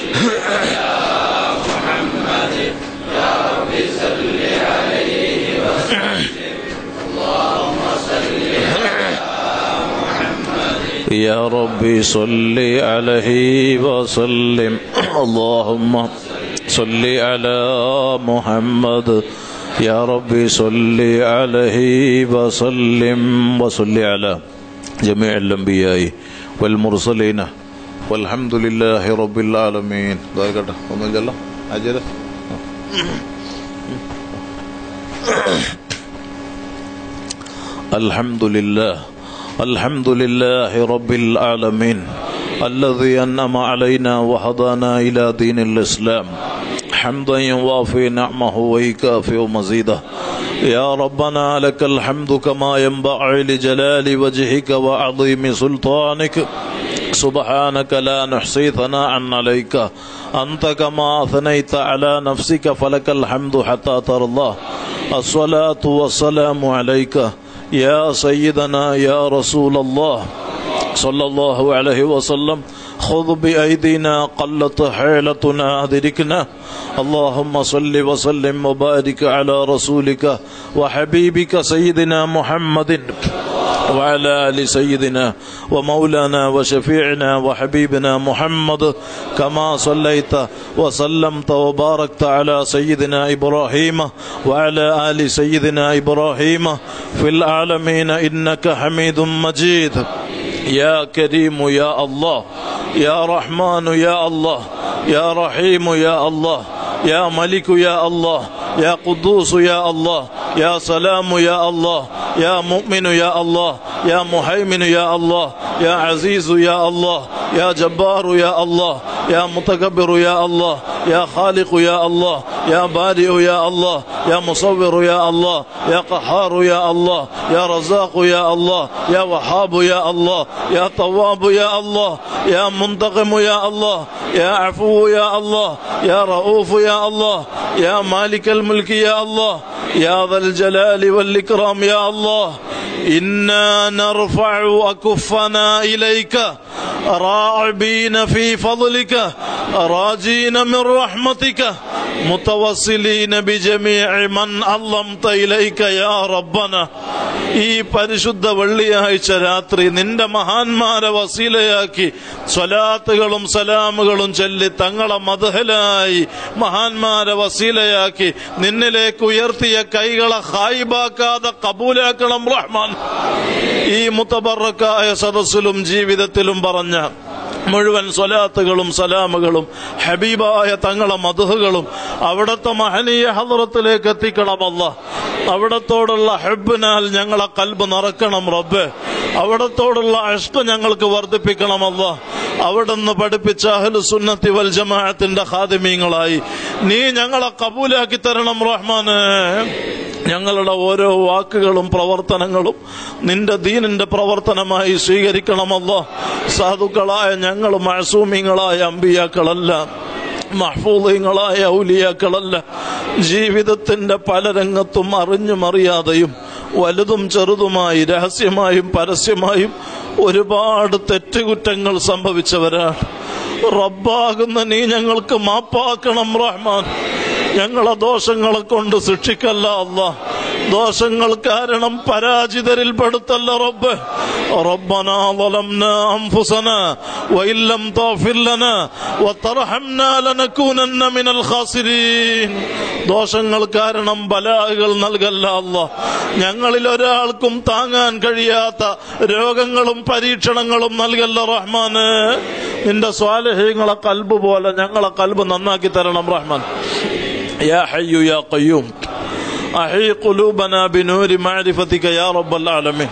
يا ربي صل عليه وسلم اللهم صل على محمد يا ربي صل عليه وسلم وصل على جميع الأنبياء والمرسلين والحمد لله رب العالمين ذلك ഒന്നും ചെല്ലാം അജയ് الحمد لله الحمد لله رب العالمين الذي أنعم علينا وهدانا إلى دين الإسلام حمدا يوافي نعمه ويكافئ مزيده يا ربنا لك الحمد كما ينبغي لجلال وجهك وعظيم سلطانك سبحانك لا نحصي ثناء عليك أنت كما أثنيت على نفسك فلك الحمد حتى ترضى الصلاة والسلام عليك يا سيدنا يا رسول الله صلى الله عليه وسلم خذ بأيدينا قلت حيلتنا أدركنا اللهم صل وسلم وبارك على رسولك وحبيبك سيدنا محمد وعلى آل سيدنا ومولانا وشفيعنا وحبيبنا محمد كما صليت وسلمت وباركت على سيدنا إبراهيم وعلى آل سيدنا إبراهيم في العالمين إنك حميد مجيد يا كريم يا الله يا رحمن يا الله يا رحيم يا الله يا ملك يا الله يا قدوس يا الله يا سلام يا الله يا مؤمن يا الله يا مهيمن يا الله يا عزيز يا الله يا جبار يا الله يا متكبر يا الله يا خالق يا الله يا بارئ يا الله يا مصور يا الله يا قهار يا الله يا رزاق يا الله يا وهاب يا الله يا طواب يا الله يا منتقم يا الله يا عفو يا الله يا رؤوف يا الله يا مالك الملك يا الله يا ذا الجلال والإكرام يا الله إنا نرفع أكفنا إليك راعبين في فضلك راجين من رحمتك متوسلين بجميع من علمت إليك يا ربنا ഈ പരിശുദ്ധ വെള്ളിയാഴ്ച രാത്രി നിന്റെ മഹാന്മാരെ വസീലയാക്കി സ്വലാത്തുകളും സലാമുകളും ചൊല്ലി തങ്ങളെ മധുഹലായി മഹാന്മാരെ വസീലയാക്കി നിന്നിലേക്ക് ഉയർത്തിയ കൈകളെ ഹായിബാക്കാതെ കബൂലാക്കണം റഹ്മാൻ ഈ മുത്തബറക്കായ സദസ്സിലും ജീവിതത്തിലും പറഞ്ഞ മുഴുവൻ സ്വലാത്തുകളും സലാമുകളും ഹബീബായ തങ്ങളെ മധുഹുകളും അവിടുത്തെ മഹനീയ ഹദ്റത്തിലേക്ക് എത്തിക്കണമല്ല അവിടത്തോടുള്ള ഹെബിനാൽ ഞങ്ങളെ കൽബ് നിറക്കണം റബ്ബ് അവിടത്തോടുള്ള അഷ്ക ഞങ്ങൾക്ക് വർദ്ധിപ്പിക്കണമല്ല അവിടുന്ന് പഠിപ്പിച്ച അഹ്ലു സുന്നത്തി വൽ ജമാഅത്തിന്റെ ഖാദിമീങ്ങളായി നീ ഞങ്ങളെ കബൂലാക്കി തരണം റഹ്മാന് ഞങ്ങളുടെ ഓരോ വാക്കുകളും പ്രവർത്തനങ്ങളും നിന്റെ ദീനിന്റെ പ്രവർത്തനമായി സ്വീകരിക്കണമല്ല സാധുക്കളായ ഞങ്ങൾ മഴസൂമിങ്ങളായ അമ്പിയാക്കളല്ല മഹ്ഫൂദീങ്ങളായ ഔലിയാക്കളല്ല ജീവിതത്തിന്റെ പല രംഗത്തും അറിഞ്ഞും അറിയാതെയും വലുതും ചെറുതുമായി രഹസ്യമായും പരസ്യമായും ഒരുപാട് തെറ്റുകുറ്റങ്ങൾ സംഭവിച്ചവരാണ് റബ്ബാകുന്ന നീ ഞങ്ങൾക്ക് മാപ്പാക്കണം റഹ്മാൻ ഞങ്ങളെ ദോഷങ്ങളെ കൊണ്ട് ശിക്ഷിക്കല്ല അല്ല ദോഷങ്ങൾ കാരണം പരാജിതരിൽ പെടുത്തല്ല റബ്ബ് ربنا ظلمنا أنفسنا وإن لم تغفر لنا وترحمنا لنكونن من الخاسرين ദോഷങ്ങൾ കാരണം ബലാഹുകൾ നൽകല്ല അല്ല ഞങ്ങളിൽ ഒരാൾക്കും താങ്ങാൻ കഴിയാത്ത രോഗങ്ങളും പരീക്ഷണങ്ങളും നൽകല്ല റഹ്മാന് നിന്റെ സ്വാലഹ്യങ്ങളെ കൽബ് പോലെ ഞങ്ങളെ കൽബ് നന്നാക്കി തരണം റഹ്മാൻ يا حي يا قيوم أحي قلوبنا بنور معرفتك يا رب العالمين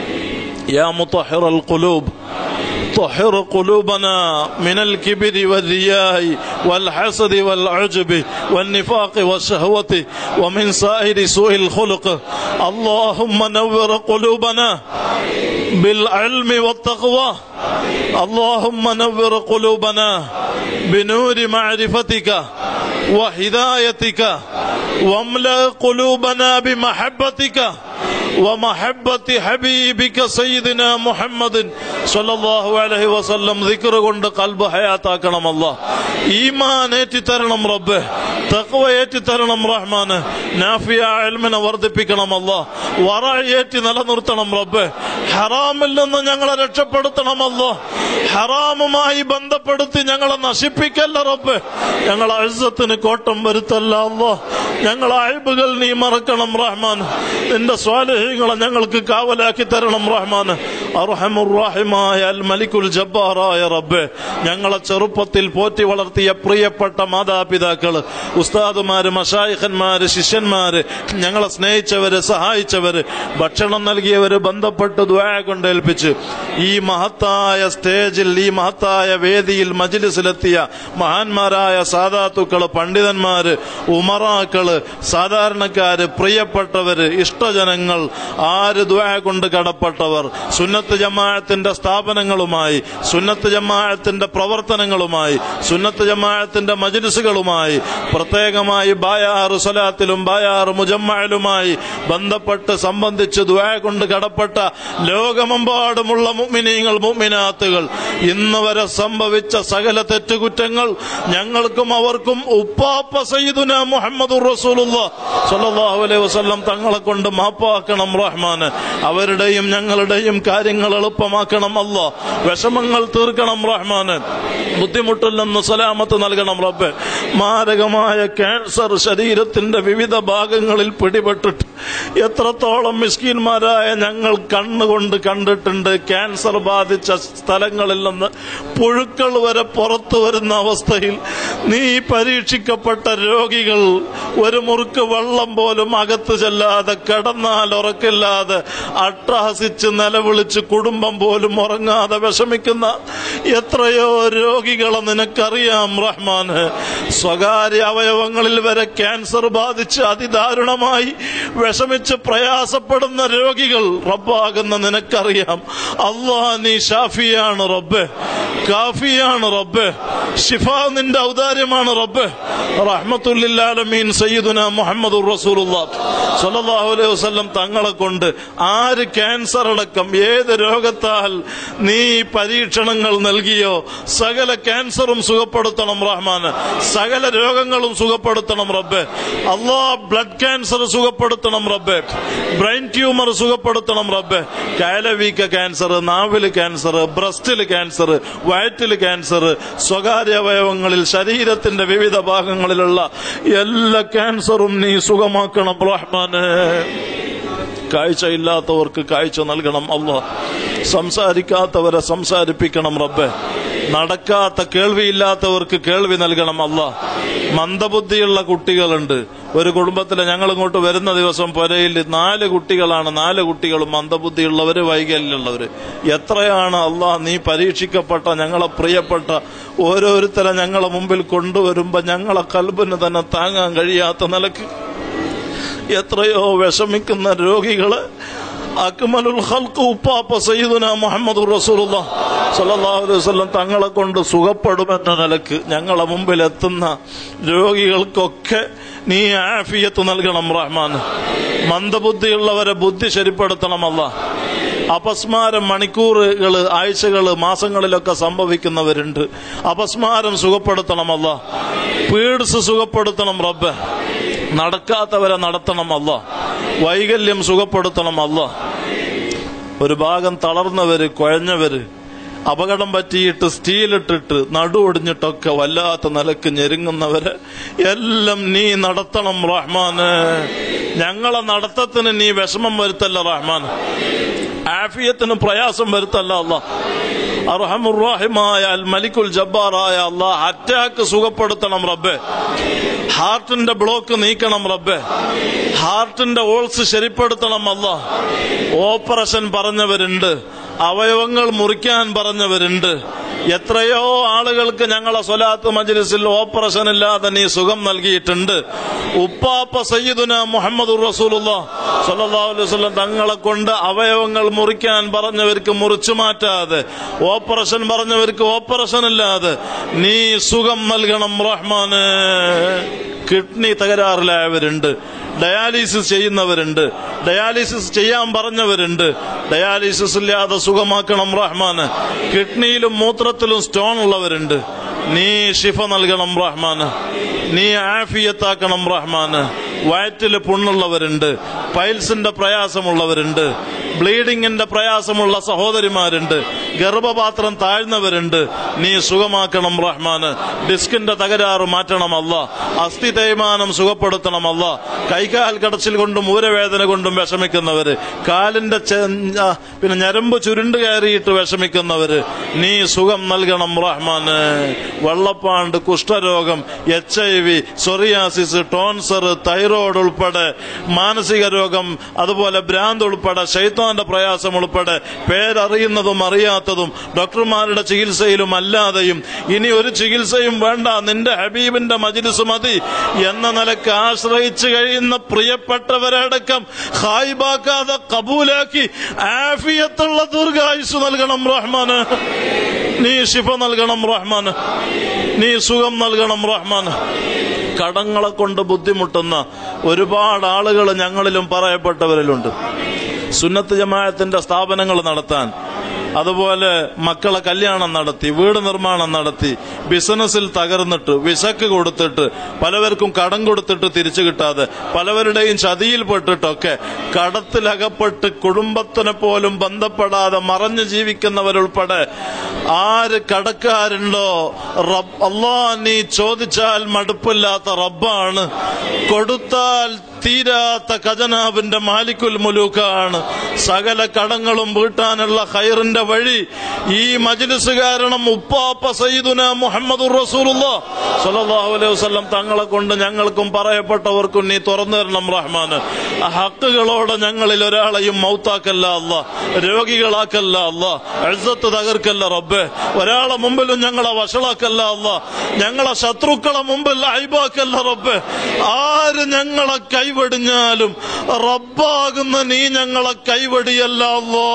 يا مطهر القلوب طهر قلوبنا من الكبر والرياء والحسد والعجب والنفاق والشهوة ومن سائر سوء الخلق اللهم نور قلوبنا بالعلم والتقوى اللهم نور قلوبنا بنور معرفتك وهدايتك واملأ قلوبنا بمحبتك ومحبة حبيبك سيدنا محمد صلى الله عليه وسلم ذكر കൊണ്ട് കൽബ് ഹയാത്താക്കണം അല്ല ഈമാൻ ഏറ്റി തരണം റബ്ബ് തഖ്വ ഏറ്റി തരണം റഹ്മാന് നാഫിയ ഇൽമിനെ വർദ്ധിപ്പിക്കണം അല്ല വറ ഏറ്റി നിലനിർത്തണം റബ്ബ് ഹറാമിൽ നിന്ന് ഞങ്ങളെ രക്ഷപ്പെടുത്തണം അല്ല ഹറാമുമായി ബന്ധപ്പെടുത്തി ഞങ്ങളെ നശിപ്പിക്കല്ല റബ്ബ് ഞങ്ങളെ അഴുസത്തിന് കോട്ടം വരുത്തല്ല അല്ല ഞങ്ങളെ അഴിബുകൾ നീ മറക്കണം റഹ്മാൻ നിന്റെ സ്വാലഹ്യങ്ങളെ ഞങ്ങൾക്ക് കാവലാക്കി തരണം റഹ്മാൻ അർഹമുറാഹിമായ അൽ മലിക്കുൽ ജബ്ബാറായ റബ്ബെ ഞങ്ങളെ ചെറുപ്പത്തിൽ പോറ്റി വളർത്തിയ പ്രിയപ്പെട്ട മാതാപിതാക്കള് ഉസ്താദുമാര് മഷായിഖന്മാര് ശിഷ്യന്മാര് ഞങ്ങളെ സ്നേഹിച്ചവര് സഹായിച്ചവര് ഭക്ഷണം നൽകിയവര് ബന്ധപ്പെട്ട് ദ്വാ കൊണ്ടേൽപ്പിച്ച് ഈ മഹത്തായ സ്റ്റേജിൽ ഈ മഹത്തായ വേദിയിൽ മജിലിസിലെത്തിയ മഹാന്മാരായ സാധാത്തുക്കള് പണ്ഡിതന്മാര് ഉമറാക്കള് സാധാരണക്കാര് പ്രിയപ്പെട്ടവര് ഇഷ്ടജനങ്ങൾ ആര് ദ്വാ കൊണ്ട് കടപ്പെട്ടവർ സുന്നത്ത് ജമാഅത്തിന്റെ സ്ഥാപനങ്ങളുമായി സുന്നത്ത് ജമാഅത്തിന്റെ പ്രവർത്തനങ്ങളുമായി സുന്നത്ത് ജമാഅത്തിന്റെ മജിലിസുകളുമായി പ്രത്യേകമായി ബായാറ് സ്വലാത്തിലും ബായാറ് മുജമ്മയിലുമായി ബന്ധപ്പെട്ട് സംബന്ധിച്ച് ദ്വാ കൊണ്ട് കടപ്പെട്ട ലോകമെമ്പാടുമുള്ള മുഅ്മിനീങ്ങൾ മുഅ്മിനാത്തുകൾ ഇന്ന് വരെ സംഭവിച്ച സകല തെറ്റുകുറ്റങ്ങൾ ഞങ്ങൾക്കും അവർക്കും ഉപ്പാപ്പ സയ്യിദുന മുഹമ്മദ് സല്ലല്ലാഹു അലൈഹി വസല്ലം തങ്ങളെ കൊണ്ട് മാപ്പാക്കണം റഹ്മാന് അവരുടെയും ഞങ്ങളുടെയും കാര്യങ്ങൾ എളുപ്പമാക്കണം അല്ല വിഷമങ്ങൾ തീർക്കണം റഹ്മാന് ബുദ്ധിമുട്ടിൽ നിന്ന് സലാമത്ത് നൽകണം റബ്ബെ മാരകമായ ക്യാൻസർ ശരീരത്തിന്റെ വിവിധ ഭാഗങ്ങളിൽ പിടിപെട്ടിട്ട് എത്രത്തോളം മിസ്കീന്മാരായ ഞങ്ങൾ കണ്ണുകൊണ്ട് കണ്ടിട്ടുണ്ട് ക്യാൻസർ ബാധിച്ച സ്ഥലങ്ങളിൽ നിന്ന് പുഴുക്കൾ വരെ പുറത്തു വരുന്ന അവസ്ഥയിൽ നീ പരീക്ഷിക്കപ്പെട്ട രോഗികൾ ഒരു മുറുക്ക് വെള്ളം പോലും അകത്ത് ചെല്ലാതെ കിടന്നാൽ ഉറക്കില്ലാതെ അട്ടഹസിച്ച് നിലവിളിച്ച് കുടുംബം പോലും ഉറങ്ങാതെ വിഷമിക്കുന്ന എത്രയോ രോഗികളെ നിനക്കറിയാം റഹ്മാന് സ്വകാര്യ അവയവങ്ങളിൽ വരെ ക്യാൻസർ ബാധിച്ച് അതിദാരുണമായി വിഷമിച്ച് പ്രയാസപ്പെടുന്ന രോഗികൾ റബ്ബാകുന്ന നിനക്കറിയാം അള്ളാ നീ ഷാഫിയാണ് റബ്ബെ കാഫിയാണ് റബ്ബെ ഷിഫ നിന്റെ ഔദാര്യമാണ് റബ്ബെ റഹ്മത്തുല്ലാലമീൻ സയ്യിദുന മുഹമ്മദ് സല്ലല്ലാഹു അലൈഹി വസല്ലം തങ്ങളെ കൊണ്ട് ആര് ക്യാൻസർ അടക്കം ഏത് രോഗത്താൽ നീ പരീക്ഷണങ്ങൾ നൽകിയോ സകല ക്യാൻസറും സുഖപ്പെടുത്തണം റഹ്മാന് സകല രോഗങ്ങളും സുഖപ്പെടുത്തണം റബ്ബെ അള്ളാ ബ്ലഡ് ക്യാൻസർ സുഖപ്പെടുത്തണം റബ്ബെ ബ്രെയിൻ ട്യൂമർ സുഖപ്പെടുത്തണം റബ്ബെ കയലവീക്ക ക്യാൻസർ നാവില് ക്യാൻസർ ബ്രസ്റ്റില് ക്യാൻസർ വയറ്റില് ക്യാൻസർ സ്വകാര്യ അവയവങ്ങളിൽ ശരീരത്തിന്റെ വിവിധ ഭാഗങ്ങളിലുള്ള എല്ലാ ക്യാൻസറും നീ സുഖമാക്കണം റഹ്മാന് കാഴ്ചയില്ലാത്തവർക്ക് കാഴ്ച നൽകണം അല്ലോ സംസാരിക്കാത്തവരെ സംസാരിപ്പിക്കണം റബ്ബെ നടക്കാത്ത കേൾവിയില്ലാത്തവർക്ക് കേൾവി നൽകണം അല്ല മന്ദബുദ്ധിയുള്ള കുട്ടികളുണ്ട് ഒരു കുടുംബത്തിലെ ഞങ്ങൾ ഇങ്ങോട്ട് വരുന്ന ദിവസം പുരയിൽ നാല് കുട്ടികളാണ് നാല് കുട്ടികളും മന്ദബുദ്ധിയുള്ളവര് വൈകല്യമുള്ളവര് എത്രയാണ് അള്ളാ നീ പരീക്ഷിക്കപ്പെട്ട ഞങ്ങളെ പ്രിയപ്പെട്ട ഓരോരുത്തരെ ഞങ്ങളെ മുമ്പിൽ കൊണ്ടുവരുമ്പോ ഞങ്ങളെ കൽബിന് തന്നെ താങ്ങാൻ കഴിയാത്ത നിലക്ക് എത്രയോ വിഷമിക്കുന്ന രോഗികള് അക്മലുൽ ഖൽഖ് ഉപ്പാപ്പ സയ്യിദുന മുഹമ്മദ് റസൂലുള്ള സല്ലല്ലാഹു അലൈഹി വസല്ലം തങ്ങളെ കൊണ്ട് സുഖപ്പെടുമെന്ന നിലക്ക് ഞങ്ങളെ മുമ്പിൽ എത്തുന്ന രോഗികൾക്കൊക്കെ നീ ആഫിയത്ത് നൽകണം റഹ്മാൻ മന്ദബുദ്ധിയുള്ളവരെ ബുദ്ധി ശരിപ്പെടുത്തണമല്ല അപസ്മാരം മണിക്കൂറുകള് ആഴ്ചകള് മാസങ്ങളിലൊക്കെ സംഭവിക്കുന്നവരുണ്ട് അപസ്മാരം സുഖപ്പെടുത്തണമല്ല പീഡ്സ് സുഖപ്പെടുത്തണം റബ്ബ് നടക്കാത്തവരെ നടത്തണം അല്ല വൈകല്യം സുഖപ്പെടുത്തണം അല്ല ഒരു ഭാഗം തളർന്നവര് കുഴഞ്ഞവര് അപകടം പറ്റിയിട്ട് സ്റ്റീലിട്ടിട്ട് നടു ഒടിഞ്ഞിട്ടൊക്കെ വല്ലാത്ത നിലക്ക് ഞെരുങ്ങുന്നവര് എല്ലാം നീ നടത്തണം റഹ്മാന് ഞങ്ങളെ നടത്തത്തിന് നീ വിഷമം വരുത്തല്ല റഹ്മാൻ ആഫിയത്തിന് പ്രയാസം വരുത്തല്ല അല്ല അർഹമുറാഹിമായ അൽ മലിക്കുൽ ജബ്ബാറായ അള്ളാഹ് അറ്റാക്ക് സുഖപ്പെടുത്തണം റബ്ബെ ഹാർട്ടിന്റെ ബ്ലോക്ക് നീക്കണം റബ്ബെ ഹാർട്ടിന്റെ ഓൾസ് ശരിപ്പെടുത്തണം അല്ല ഓപ്പറേഷൻ പറഞ്ഞവരുണ്ട് അവയവങ്ങൾ മുറിക്കാൻ പറഞ്ഞവരുണ്ട് എത്രയോ ആളുകൾക്ക് ഞങ്ങളെ സ്വലാത്ത് മജ്ലിസിൽ ഓപ്പറേഷൻ ഇല്ലാതെ നീ സുഖം നൽകിയിട്ടുണ്ട് ഉപ്പാപ്പ സയ്യിദുന മുഹമ്മദ് റസൂലുള്ള സല്ലല്ലാഹു അലൈഹി വസല്ലം തങ്ങളെ കൊണ്ട് അവയവങ്ങൾ മുറിക്കാൻ പറഞ്ഞവർക്ക് മുറിച്ചു മാറ്റാതെ ഓപ്പറേഷൻ പറഞ്ഞവർക്ക് ഓപ്പറേഷൻ ഇല്ലാതെ നീ സുഖം നൽകണം റഹ്മാന് കിഡ്നി തകരാറിലായവരുണ്ട് ഡയാലിസിസ് ചെയ്യുന്നവരുണ്ട് ഡയാലിസിസ് ചെയ്യാൻ പറഞ്ഞവരുണ്ട് ഡയാലിസിസ് ഇല്ലാതെ സുഖമാക്കണം റഹ്മാന് കിഡ്നിയിലും മൂത്രത്തിലും സ്റ്റോൺ ഉള്ളവരുണ്ട് നീ ഷിഫ നൽകണം റഹ്മാന് നീ ആഫിയത്താക്കണം റഹ്മാന് വയറ്റില് പുണ്ണുള്ളവരുണ്ട് പൈൽസിന്റെ പ്രയാസമുള്ളവരുണ്ട് ബ്ലീഡിങ്ങിന്റെ പ്രയാസമുള്ള സഹോദരിമാരുണ്ട് ഗർഭപാത്രം താഴ്ന്നവരുണ്ട് നീ സുഖമാക്കണം റഹ്മാന് ഡിസ്കിന്റെ തകരാറ് മാറ്റണമല്ല അസ്ഥി തേയ്മാനം സുഖപ്പെടുത്തണമല്ല കൈകാൽ കടച്ചിൽ കൊണ്ടും ഊരവേദന കൊണ്ടും വിഷമിക്കുന്നവര് കാലിന്റെ ചെ- ആ, പിന്നെ ഞരമ്പ് ചുരുണ്ട് കയറിയിട്ട് വിഷമിക്കുന്നവര് നീ സുഖം നൽകണം റഹ്മാന് വെള്ളപ്പാണ്ട് കുഷ്ഠരോഗം എച്ച് ഐ വി സൊറിയാസിസ് ടോൺസർ തൈറോയ്ഡ് ഉൾപ്പെടെ മാനസിക രോഗം അതുപോലെ ഭ്രാന്ത് ഉൾപ്പെടെ ശൈത്താന്റെ പ്രയാസം ഉൾപ്പെടെ പേരറിയുന്നതും അറിയാത്തതും ഡോക്ടർമാരുടെ ചികിത്സയിലും അല്ലാതെയും ഇനി ഒരു ചികിത്സയും വേണ്ട നിന്റെ ഹബീബിന്റെ മജിലിസ് മതി എന്ന നിലക്ക് ആശ്രയിച്ചു കഴിയുന്ന പ്രിയപ്പെട്ടവരടക്കം ഹായിബാക്കാതെ കബൂലാക്കി ആഫിയത്തുള്ള ദീർഘായുസ് നൽകണം റഹ്മാന് നീ ശിഫ നൽകണം റഹ്മാന് നീ സുഖം നൽകണം റഹ്മാന് കടങ്ങളെ കൊണ്ട് ബുദ്ധിമുട്ടുന്ന ഒരുപാട് ആളുകൾ ഞങ്ങളിലും പറയപ്പെട്ടവരിലുണ്ട് സുന്നത്ത് ജമാഅത്തിന്റെ സ്ഥാപനങ്ങൾ നടത്താൻ അതുപോലെ മക്കളെ കല്യാണം നടത്തി വീട് നിർമ്മാണം നടത്തി ബിസിനസ്സിൽ തകർന്നിട്ട് വിശക്ക് കൊടുത്തിട്ട് പലവർക്കും കടം കൊടുത്തിട്ട് തിരിച്ചു കിട്ടാതെ പലവരുടെയും ചതിയിൽപ്പെട്ടിട്ടൊക്കെ കടത്തിലകപ്പെട്ട് കുടുംബത്തിനെ പോലും ബന്ധപ്പെടാതെ മറഞ്ഞു ജീവിക്കുന്നവരുൾപ്പെടെ ആര് കടക്കാരുണ്ടോ റബ്ബ് അള്ളാ നീ ചോദിച്ചാൽ മടുപ്പില്ലാത്ത റബ്ബാണ് കൊടുത്താൽ തീരാത്ത ഖജനാബിന്റെ മാലിക്കുൽ മുലൂക്കാണ് സകല കടങ്ങളും വീട്ടാനുള്ള ഖൈറിന്റെ വഴി ഈ മജ്ലിസ് കാരണം ഉപ്പാപ്പ സയ്യിദുന മുഹമ്മദ് സല്ലല്ലാഹു അലൈഹി വസല്ലം തങ്ങളെ കൊണ്ട് ഞങ്ങൾക്കും പറയപ്പെട്ടവർക്കും നീ തുറന്നു തരണം റഹ്മാന് ആ ഹക്കുകളോടെ ഞങ്ങളിൽ ഒരാളെയും മൗത്താക്കല്ല അല്ല രോഗികളാക്കല്ല അല്ല എഴുത്ത് തകർക്കല്ല റബ്ബെ ഒരാളെ മുമ്പിലും ഞങ്ങളെ വഷളാക്കല്ല അല്ല ഞങ്ങളെ ശത്രുക്കളെ മുമ്പിൽ അയ്ബാക്കല്ല റബ്ബെ ആര് ഞങ്ങളെ കൈവടിഞ്ഞാലും റബ്ബാകുന്ന നീ ഞങ്ങളെ കൈവടിയല്ല അല്ലോ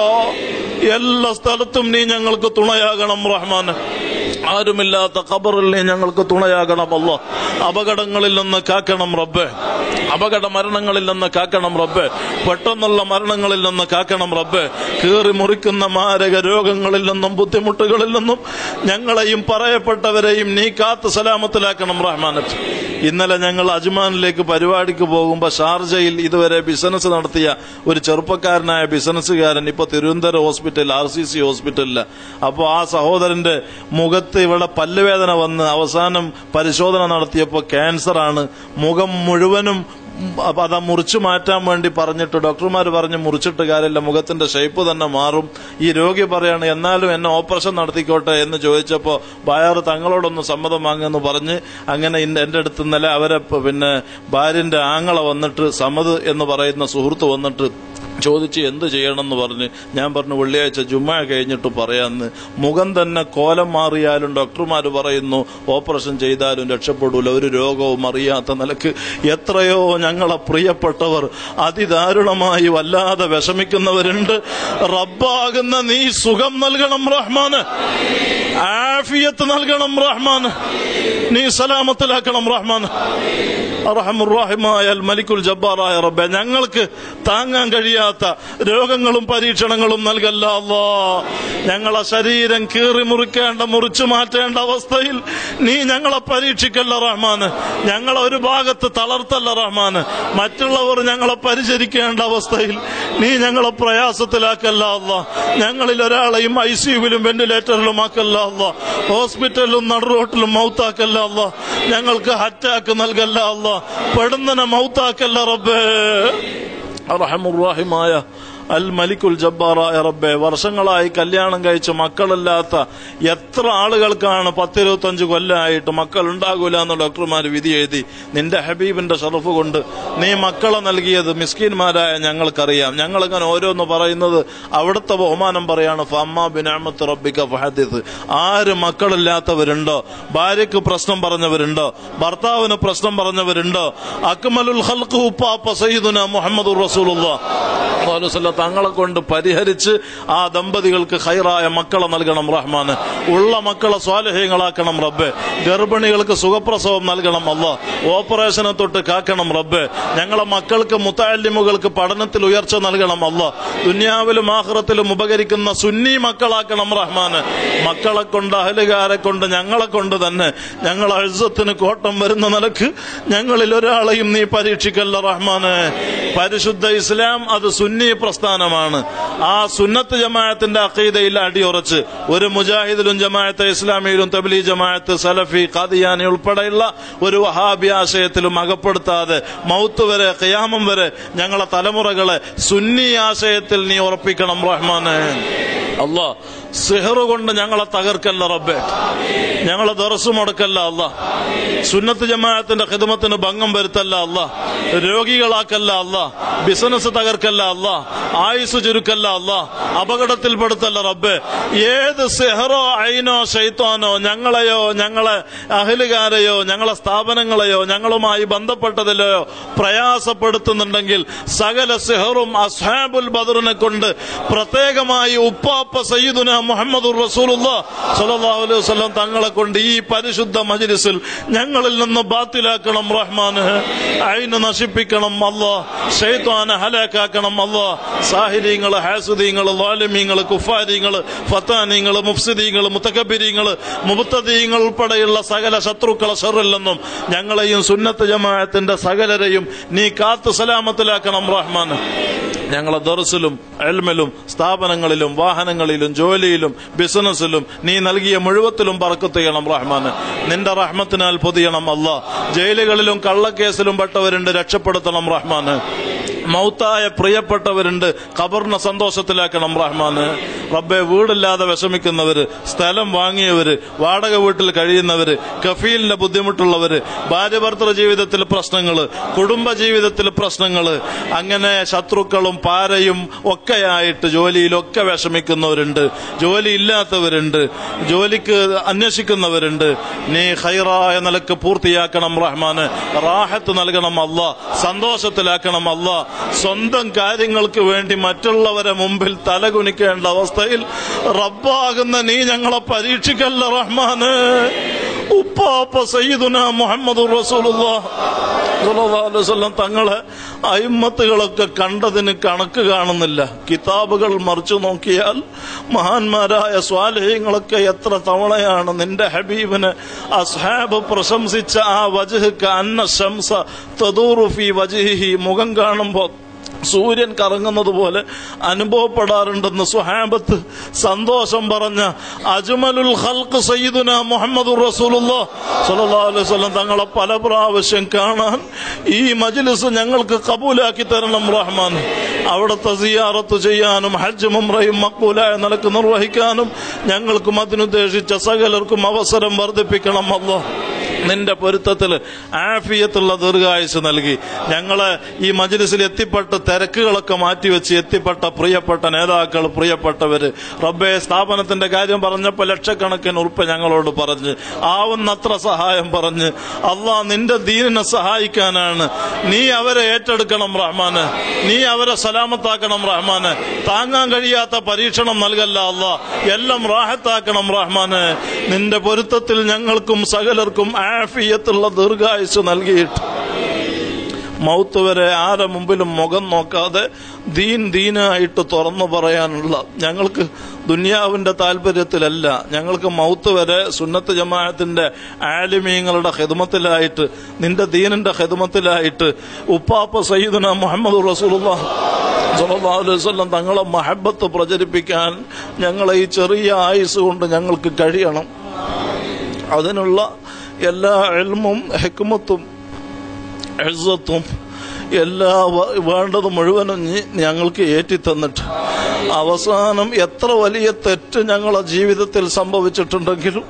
എല്ലാ സ്ഥലത്തും നീ ഞങ്ങൾക്ക് തുണയാകണം റഹ്മാന് ആരുമില്ലാത്ത ഖബറിൽ നീ ഞങ്ങൾക്ക് തുണയാകണമല്ലോ അപകടങ്ങളിൽ നിന്ന് കാക്കണം റബ്ബെ അപകട മരണങ്ങളിൽ നിന്ന് കാക്കണം റബ്ബെ പെട്ടെന്നുള്ള മരണങ്ങളിൽ നിന്ന് കാക്കണം റബ്ബെ കീറി മുറിക്കുന്ന മാരക രോഗങ്ങളിൽ നിന്നും ബുദ്ധിമുട്ടുകളിൽ നിന്നും ഞങ്ങളെയും പറയപ്പെട്ടവരെയും നീ കാത്ത് സലാമത്തിലാക്കണം റഹ്മാനത്ത് ഇന്നലെ ഞങ്ങൾ അജ്മാനിലേക്ക് പരിപാടിക്ക് പോകുമ്പോൾ ഷാർജയിൽ ഇതുവരെ ബിസിനസ് നടത്തിയ ഒരു ചെറുപ്പക്കാരനായ ബിസിനസ്സുകാരൻ ഇപ്പൊ Thiruvananthapuram hospital R C C ഹോസ്പിറ്റലില് അപ്പോൾ ആ സഹോദരന്റെ മുഖത്ത് ഇവിടെ പല്ലുവേദന വന്ന് അവസാനം പരിശോധന നടത്തിയപ്പോൾ ക്യാൻസറാണ് മുഖം മുഴുവനും അപ്പൊ അത് മുറിച്ചു മാറ്റാൻ വേണ്ടി പറഞ്ഞിട്ട് ഡോക്ടർമാർ പറഞ്ഞ് മുറിച്ചിട്ട് കാര്യമില്ല മുഖത്തിന്റെ ഷേപ്പ് തന്നെ മാറും ഈ രോഗി പറയാണ് എന്നാലും എന്നെ ഓപ്പറേഷൻ നടത്തിക്കോട്ടെ എന്ന് ചോദിച്ചപ്പോ ബായാർ തങ്ങളോടൊന്ന് സമ്മതം വാങ്ങുമെന്ന് പറഞ്ഞ് അങ്ങനെ ഇന്ന- എന്റെ അടുത്ത് ഇന്നലെ അവരെ പ- പിന്നെ ഭാര്യന്റെ ആങ്ങള വന്നിട്ട് സമത് എന്ന് പറയുന്ന സുഹൃത്ത് വന്നിട്ട് ചോദിച്ച് എന്ത് ചെയ്യണമെന്ന് പറഞ്ഞ് ഞാൻ പറഞ്ഞു വെള്ളിയാഴ്ച ജുമ്മ കഴിഞ്ഞിട്ട് പറയാന്ന് മുഖം തന്നെ കോലം മാറിയാലും ഡോക്ടർമാർ പറയുന്നു ഓപ്പറേഷൻ ചെയ്താലും രക്ഷപ്പെടൂല ഒരു രോഗവും അറിയാത്ത നിലക്ക് എത്രയോ ഞങ്ങളെ പ്രിയപ്പെട്ടവർ അതിദാരുണമായി വല്ലാതെ വിഷമിക്കുന്നവരുണ്ട് റബ്ബാകുന്ന നീ സുഖം നൽകണം റഹ്മാന് ആഫിയത്ത് നൽകണം റഹ്മാന് നീ സലാമത്തിലാക്കണം റഹ്മാൻ അറഹമുറാഹിമായ മലിക്കുൽ ജബ്ബാറായ റബ്ബെ ഞങ്ങൾക്ക് താങ്ങാൻ കഴിയാത്ത രോഗങ്ങളും പരീക്ഷണങ്ങളും നൽകല്ല അല്ലാ ഞങ്ങളെ ശരീരം കീറി മുറിക്കേണ്ട മുറിച്ചു മാറ്റേണ്ട അവസ്ഥയിൽ നീ ഞങ്ങളെ പരീക്ഷിക്കല്ല റഹ്മാന് ഞങ്ങളെ ഒരു ഭാഗത്ത് തളർത്തല്ല റഹ്മാന് മറ്റുള്ളവർ ഞങ്ങളെ പരിചരിക്കേണ്ട അവസ്ഥയിൽ നീ ഞങ്ങളെ പ്രയാസത്തിലാക്കല്ല അല്ല ഞങ്ങളിൽ ഒരാളെയും ഐ സിയുവിലും വെന്റിലേറ്ററിലും ആക്കല്ല അല്ല ഹോസ്പിറ്റലിലും നടുറോട്ടിലും മൗത്താക്കല്ല അല്ല ഞങ്ങൾക്ക് അറ്റാക്ക് നൽകല്ല അല്ല പെടുന്നനെ മൗത്താക്കല്ല റബ്ബേ റഹമുറാഹിമായ അൽ മലിക്കുൽ ജബ്ബാറായ റബ്ബെ വർഷങ്ങളായി കല്യാണം കഴിച്ച് മക്കളില്ലാത്ത എത്ര ആളുകൾക്കാണ് പത്തിരുപത്തഞ്ച് കൊല്ലമായിട്ട് മക്കൾ ഉണ്ടാകൂല എന്ന് ഡോക്ടർമാർ വിധി എഴുതി നിന്റെ ഹബീബിന്റെ ഷറഫ് കൊണ്ട് നീ മക്കളെ നൽകിയത് മിസ്കിന്മാരായ ഞങ്ങൾക്കറിയാം ഞങ്ങളിങ്ങനെ ഓരോന്ന് പറയുന്നത് അവിടുത്തെ ബഹുമാനം പറയാണ് ഫമ്മ ബിനാമത്ത് റബ്ബിക ഫഹദിത്ത് ആര് മക്കളില്ലാത്തവരുണ്ടോ ഭാര്യയ്ക്ക് പ്രശ്നം പറഞ്ഞവരുണ്ടോ ഭർത്താവിന് പ്രശ്നം പറഞ്ഞവരുണ്ടോ അക്മലുൽ ഖൽഖ് ഉപ്പാപ്പ സയ്യിദുന മുഹമ്മദ് റസൂലുള്ള തങ്ങളെ കൊണ്ട് പരിഹരിച്ച് ആ ദമ്പതികൾക്ക് ഹൈറായ മക്കളെ നൽകണം റഹ്മാന് ഉള്ള മക്കളെ സ്വാലഹ്യങ്ങളാക്കണം റബ്ബെ ഗർഭിണികൾക്ക് സുഖപ്രസവം നൽകണം അല്ല ഓപ്പറേഷനെ തൊട്ട് കാക്കണം റബ്ബെ ഞങ്ങളെ മക്കൾക്ക് മുത്താലിമുകൾക്ക് പഠനത്തിൽ ഉയർച്ച നൽകണം അല്ല ദുന്യാവിലും ആഹ്റത്തിലും ഉപകരിക്കുന്ന സുന്നി മക്കളാക്കണം റഹ്മാന് മക്കളെ കൊണ്ട് അഹലുകാരെ കൊണ്ട് ഞങ്ങളെ കൊണ്ട് തന്നെ ഞങ്ങൾ അഴുസത്തിന് കോട്ടം വരുന്ന നിലക്ക് ഞങ്ങളിൽ ഒരാളെയും നീ പരീക്ഷിക്കല്ല റഹ്മാന് പരിശുദ്ധ ഇസ്ലാം അത് സുന്നി പ്രസ്ഥാനം അടിസ്ഥാനമാണ് ആ സുന്നത്ത് ജമാഅത്തിന്റെ അഖീദയിൽ അടിയുറച്ച് ഒരു മുജാഹിദിലും ജമാഅത്തെ ഇസ്ലാമിയിലും തബ്ലീ ജമാഅത്ത് സലഫി ഖാദിയാനി ഉൾപ്പെടെയുള്ള ഒരു വഹാബി ആശയത്തിലും അകപ്പെടുത്താതെ മൗത്ത് വരെ ഖിയാമം വരെ ഞങ്ങളെ തലമുറകളെ സുന്നി ആശയത്തിൽ നീ ഉറപ്പിക്കണം റഹ്മാനെ അല്ലാ സിഹർ കൊണ്ട് ഞങ്ങളെ തകർക്കല്ല റബ്ബെ ഞങ്ങളെ ദർസ് മുടക്കല്ല അല്ല സുന്നത്ത് ജമാഅത്തിന്റെ ഹിദമത്തിന് ഭംഗം വരുത്തല്ല അല്ല രോഗികളാക്കല്ല അല്ല ബിസിനസ് തകർക്കല്ല അല്ല ആയുസ് ചുരുക്കല്ല അല്ല അപകടത്തിൽപ്പെടുത്തല്ല റബ്ബെ ഏത് സെഹറോ ഐനോ ഷെയ്ത്താനോ ഞങ്ങളെയോ ഞങ്ങളെ അഹലുകാരെയോ ഞങ്ങളെ സ്ഥാപനങ്ങളെയോ ഞങ്ങളുമായി ബന്ധപ്പെട്ടതിലെയോ പ്രയാസപ്പെടുത്തുന്നുണ്ടെങ്കിൽ സകല സെഹറും അസ്ഹാബുൽ ബദറിനെ കൊണ്ട് പ്രത്യേകമായി ഉപ്പാപ്പ സയ്യിദുന മുഹമ്മദ് സല്ലല്ലാഹു അലൈഹി വസല്ലം തങ്ങളെ കൊണ്ട് ഈ പരിശുദ്ധ മജ്ലിസിൽ ഞങ്ങളിൽ നിന്ന് ബാത്തിലാക്കണം റഹ്മാന് അയിന് നശിപ്പിക്കണം അല്ലാ ഷെയ്ത്താനെ ഹലാക്കാക്കണം അല്ലാ സാഹിര്യങ്ങള് ഹാസുദീങ്ങള് ലാലിമീങ്ങള് കുഫാരിങ്ങള് ഫത്താനീങ്ങള് മുഫ്സിദീങ്ങള് മുത്തക്കബിരീങ്ങള് മുബത്തദീങ്ങൾ ഉൾപ്പെടെയുള്ള സകല ശത്രുക്കളെ ഷറിൽ നിന്നും ഞങ്ങളെയും സുന്നത്ത് ജമാഅത്തിന്റെ സകലരെയും നീ കാത്തു സലാമത്തിലാക്കണം റഹ്മാൻ ഞങ്ങളെ ദർസിലും എൽമിലും സ്ഥാപനങ്ങളിലും വാഹനങ്ങളിലും ജോലിയിലും ബിസിനസ്സിലും നീ നൽകിയ മുഴുവത്തിലും പറക്കത്ത് ചെയ്യണം റഹ്മാന് നിന്റെ റഹ്മത്തിനാൽ പൊതിയണം അല്ല ജയിലുകളിലും കള്ളക്കേസിലും പെട്ടവരുണ്ട് രക്ഷപ്പെടുത്തണം റഹ്മാന് മൗത്തായ പ്രിയപ്പെട്ടവരുണ്ട് ഖബറിനെ സന്തോഷത്തിലാക്കണം റഹ്മാന് റബ്ബെ വീടില്ലാതെ വിഷമിക്കുന്നവര് സ്ഥലം വാങ്ങിയവര് വാടക വീട്ടിൽ കഴിയുന്നവര് കഫീലിന്റെ ബുദ്ധിമുട്ടുള്ളവര് ഭാര്യ ഭർത്തൃ ജീവിതത്തിൽ പ്രശ്നങ്ങള് കുടുംബ ജീവിതത്തിൽ പ്രശ്നങ്ങള് അങ്ങനെ ശത്രുക്കളും പാരയും ഒക്കെയായിട്ട് ജോലിയിലൊക്കെ വിഷമിക്കുന്നവരുണ്ട് ജോലി ഇല്ലാത്തവരുണ്ട് ജോലിക്ക് അന്വേഷിക്കുന്നവരുണ്ട് നീ ഹൈറായ നിലക്ക് പൂർത്തിയാക്കണം റഹ്മാന് റാഹത്ത് നൽകണം അല്ല സന്തോഷത്തിലാക്കണം അല്ല സ്വന്തം കാര്യങ്ങൾക്ക് വേണ്ടി മറ്റുള്ളവരെ മുമ്പിൽ തലകുനിക്കേണ്ട അവസ്ഥയിൽ റബ്ബാകുന്ന നീ ഞങ്ങളെ പരീക്ഷിക്കല്ല റഹ്മാന് ഉപ്പാപ്പ സയ്യിദുന മുഹമ്മദ് റസൂലുള്ളാഹ് തങ്ങളെ അയിമത്തുകളൊക്കെ കണ്ടതിന് കണക്ക് കാണുന്നില്ല കിതാബുകൾ മറിച്ചു നോക്കിയാൽ മഹാന്മാരായ സ്വാലഹ്യങ്ങളൊക്കെ എത്ര തവണയാണ് നിന്റെ ഹബീബിന് അസ്ഹാബ് പ്രശംസിച്ച ആ വജഹ് അന്ന ശംസ തദൂറുഫി വജഹി മുഖം കാണുമ്പോൾ സൂര്യൻ കറങ്ങുന്നത് പോലെ അനുഭവപ്പെടാറുണ്ടെന്ന് സുഹാബത്ത് സന്തോഷം പറഞ്ഞ അജ്മലുൽ ഖൽഖ് സയ്യിദുന മുഹമ്മദ് റസൂലുള്ളാഹി തങ്ങളെ പല പ്രാവശ്യം കാണാൻ ഈ മജ്ലിസ് ഞങ്ങൾക്ക് കബൂലാക്കി തരണം റഹ്മാൻ അവിടുത്തെ സിയാറത്ത് ചെയ്യാനും ഹജ്ജ് മുംറയും മക്ബൂലായ നിലക്ക് നിർവഹിക്കാനും ഞങ്ങൾക്കും അതിനുദ്ദേശിച്ച സകലർക്കും അവസരം വർദ്ധിപ്പിക്കണം അല്ലോ നിന്റെ പൊരുത്തത്തിൽ ആഫിയത്തുള്ള ദീർഘായുസ് നൽകി ഞങ്ങളെ ഈ മജ്ലിസിൽ എത്തിപ്പെട്ട തിരക്കുകളൊക്കെ മാറ്റിവെച്ച് എത്തിപ്പെട്ട പ്രിയപ്പെട്ട നേതാക്കൾ പ്രിയപ്പെട്ടവര് റബ്ബെ സ്ഥാപനത്തിന്റെ കാര്യം പറഞ്ഞപ്പോൾ ലക്ഷക്കണക്കിന് ഉറുപ്പ് ഞങ്ങളോട് പറഞ്ഞ് ആവുന്നത്ര സഹായം പറഞ്ഞ് അള്ളാ നിന്റെ ദീനിനെ സഹായിക്കാനാണ് നീ അവരെ ഏറ്റെടുക്കണം റഹ്മാന് നീ അവരെ സലാമത്താക്കണം റഹ്മാന് താങ്ങാൻ കഴിയാത്ത പരീക്ഷണം നൽകല്ല അള്ളാ എല്ലാം റാഹത്താക്കണം റഹ്മാന് നിന്റെ പൊരുത്തത്തിൽ ഞങ്ങൾക്കും സകലർക്കും ആഫിയത്തുള്ള ദീർഘായുസ് നൽകിയിട്ട് മൗത്ത് വരെ ആരെ മുമ്പിലും മുഖം നോക്കാതെ ദീൻ ദീനായിട്ട് തുറന്നു പറയാനുള്ള ഞങ്ങൾക്ക് ദുനിയാവിന്റെ താല്പര്യത്തിലല്ല ഞങ്ങൾക്ക് മൗത്ത് വരെ സുന്നത്ത് ജമാഅത്തിന്റെ ആലിമീങ്ങളുടെ ഹിദമത്തിലായിട്ട് നിന്റെ ദീനിന്റെ ഹിദമത്തിലായിട്ട് ഉപ്പാപ്പ സയ്യിദുന മുഹമ്മദ് റസൂലുള്ളാഹ് സല്ലല്ലാഹു അലൈഹി വസല്ലം തങ്ങളെ മഹബത്ത് പ്രചരിപ്പിക്കാൻ ഞങ്ങളെ ഈ ചെറിയ ആയുസ് കൊണ്ട് ഞങ്ങൾക്ക് കഴിയണം അതിനുള്ള എല്ലാ എൽമും ഹെക്കുമത്തും എഴുത്തും എല്ലാ വ- വേണ്ടത് മുഴുവനും നീ ഞങ്ങൾക്ക് ഏറ്റിത്തന്നിട്ട് അവസാനം എത്ര വലിയ തെറ്റ് ഞങ്ങളെ ജീവിതത്തിൽ സംഭവിച്ചിട്ടുണ്ടെങ്കിലും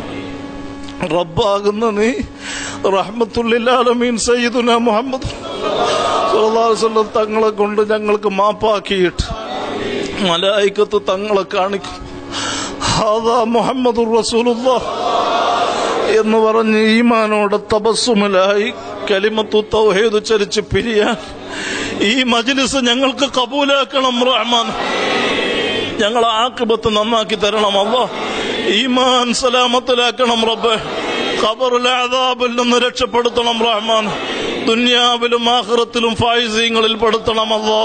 റബ്ബാകുന്ന നീ റഹ്മത്തുല്ലാലമീൻ സയ്യിദുന മുഹമ്മദ് സല്ലല്ലാഹു അലൈഹി വസല്ലം തങ്ങളെ കൊണ്ട് ഞങ്ങൾക്ക് മാപ്പാക്കിയിട്ട് മലായിക്കത്ത് തങ്ങളെ കാണിക്കും ഹാദാ മുഹമ്മദ് റസൂലുള്ളാഹ് എന്ന് പറഞ്ഞ് ഈമാനോടെ തപസ്സുമലായി കലിമത്തു തൗഹീദ് ഉച്ചരിച്ച് പിരിയാൻ ഈ മജ്ലിസ് ഞങ്ങൾക്ക് കബൂലാക്കണം റഹ്മാൻ ഞങ്ങൾ ആക്കിബത്ത് നന്നാക്കി തരണം അല്ലോ ഈമാൻ സലാമത്തിലാക്കണം റബ്ബെ ഖബറുൽ അദാബിൽ നിന്ന് രക്ഷപ്പെടുത്തണം റഹ്മാൻ ദുനിയാവിലും ആഖിറത്തിലും ഫായിസീങ്ങളിൽ പെടുത്തണം അല്ലോ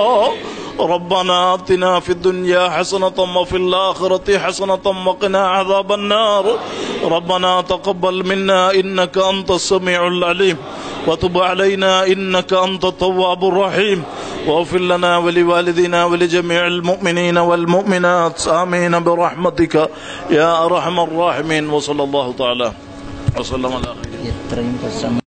ربنا آتنا في الدنيا حسنة وفي الآخرة حسنة وقنا عذاب النار ربنا تقبل منا إنك أنت السميع العليم وتب علينا إنك أنت التواب الرحيم واغفر لنا ولوالدينا ولجميع المؤمنين والمؤمنات آمين برحمتك يا أرحم الراحمين وصلى الله تعالى وسلم على خير എത്രയും പ്രശ്നം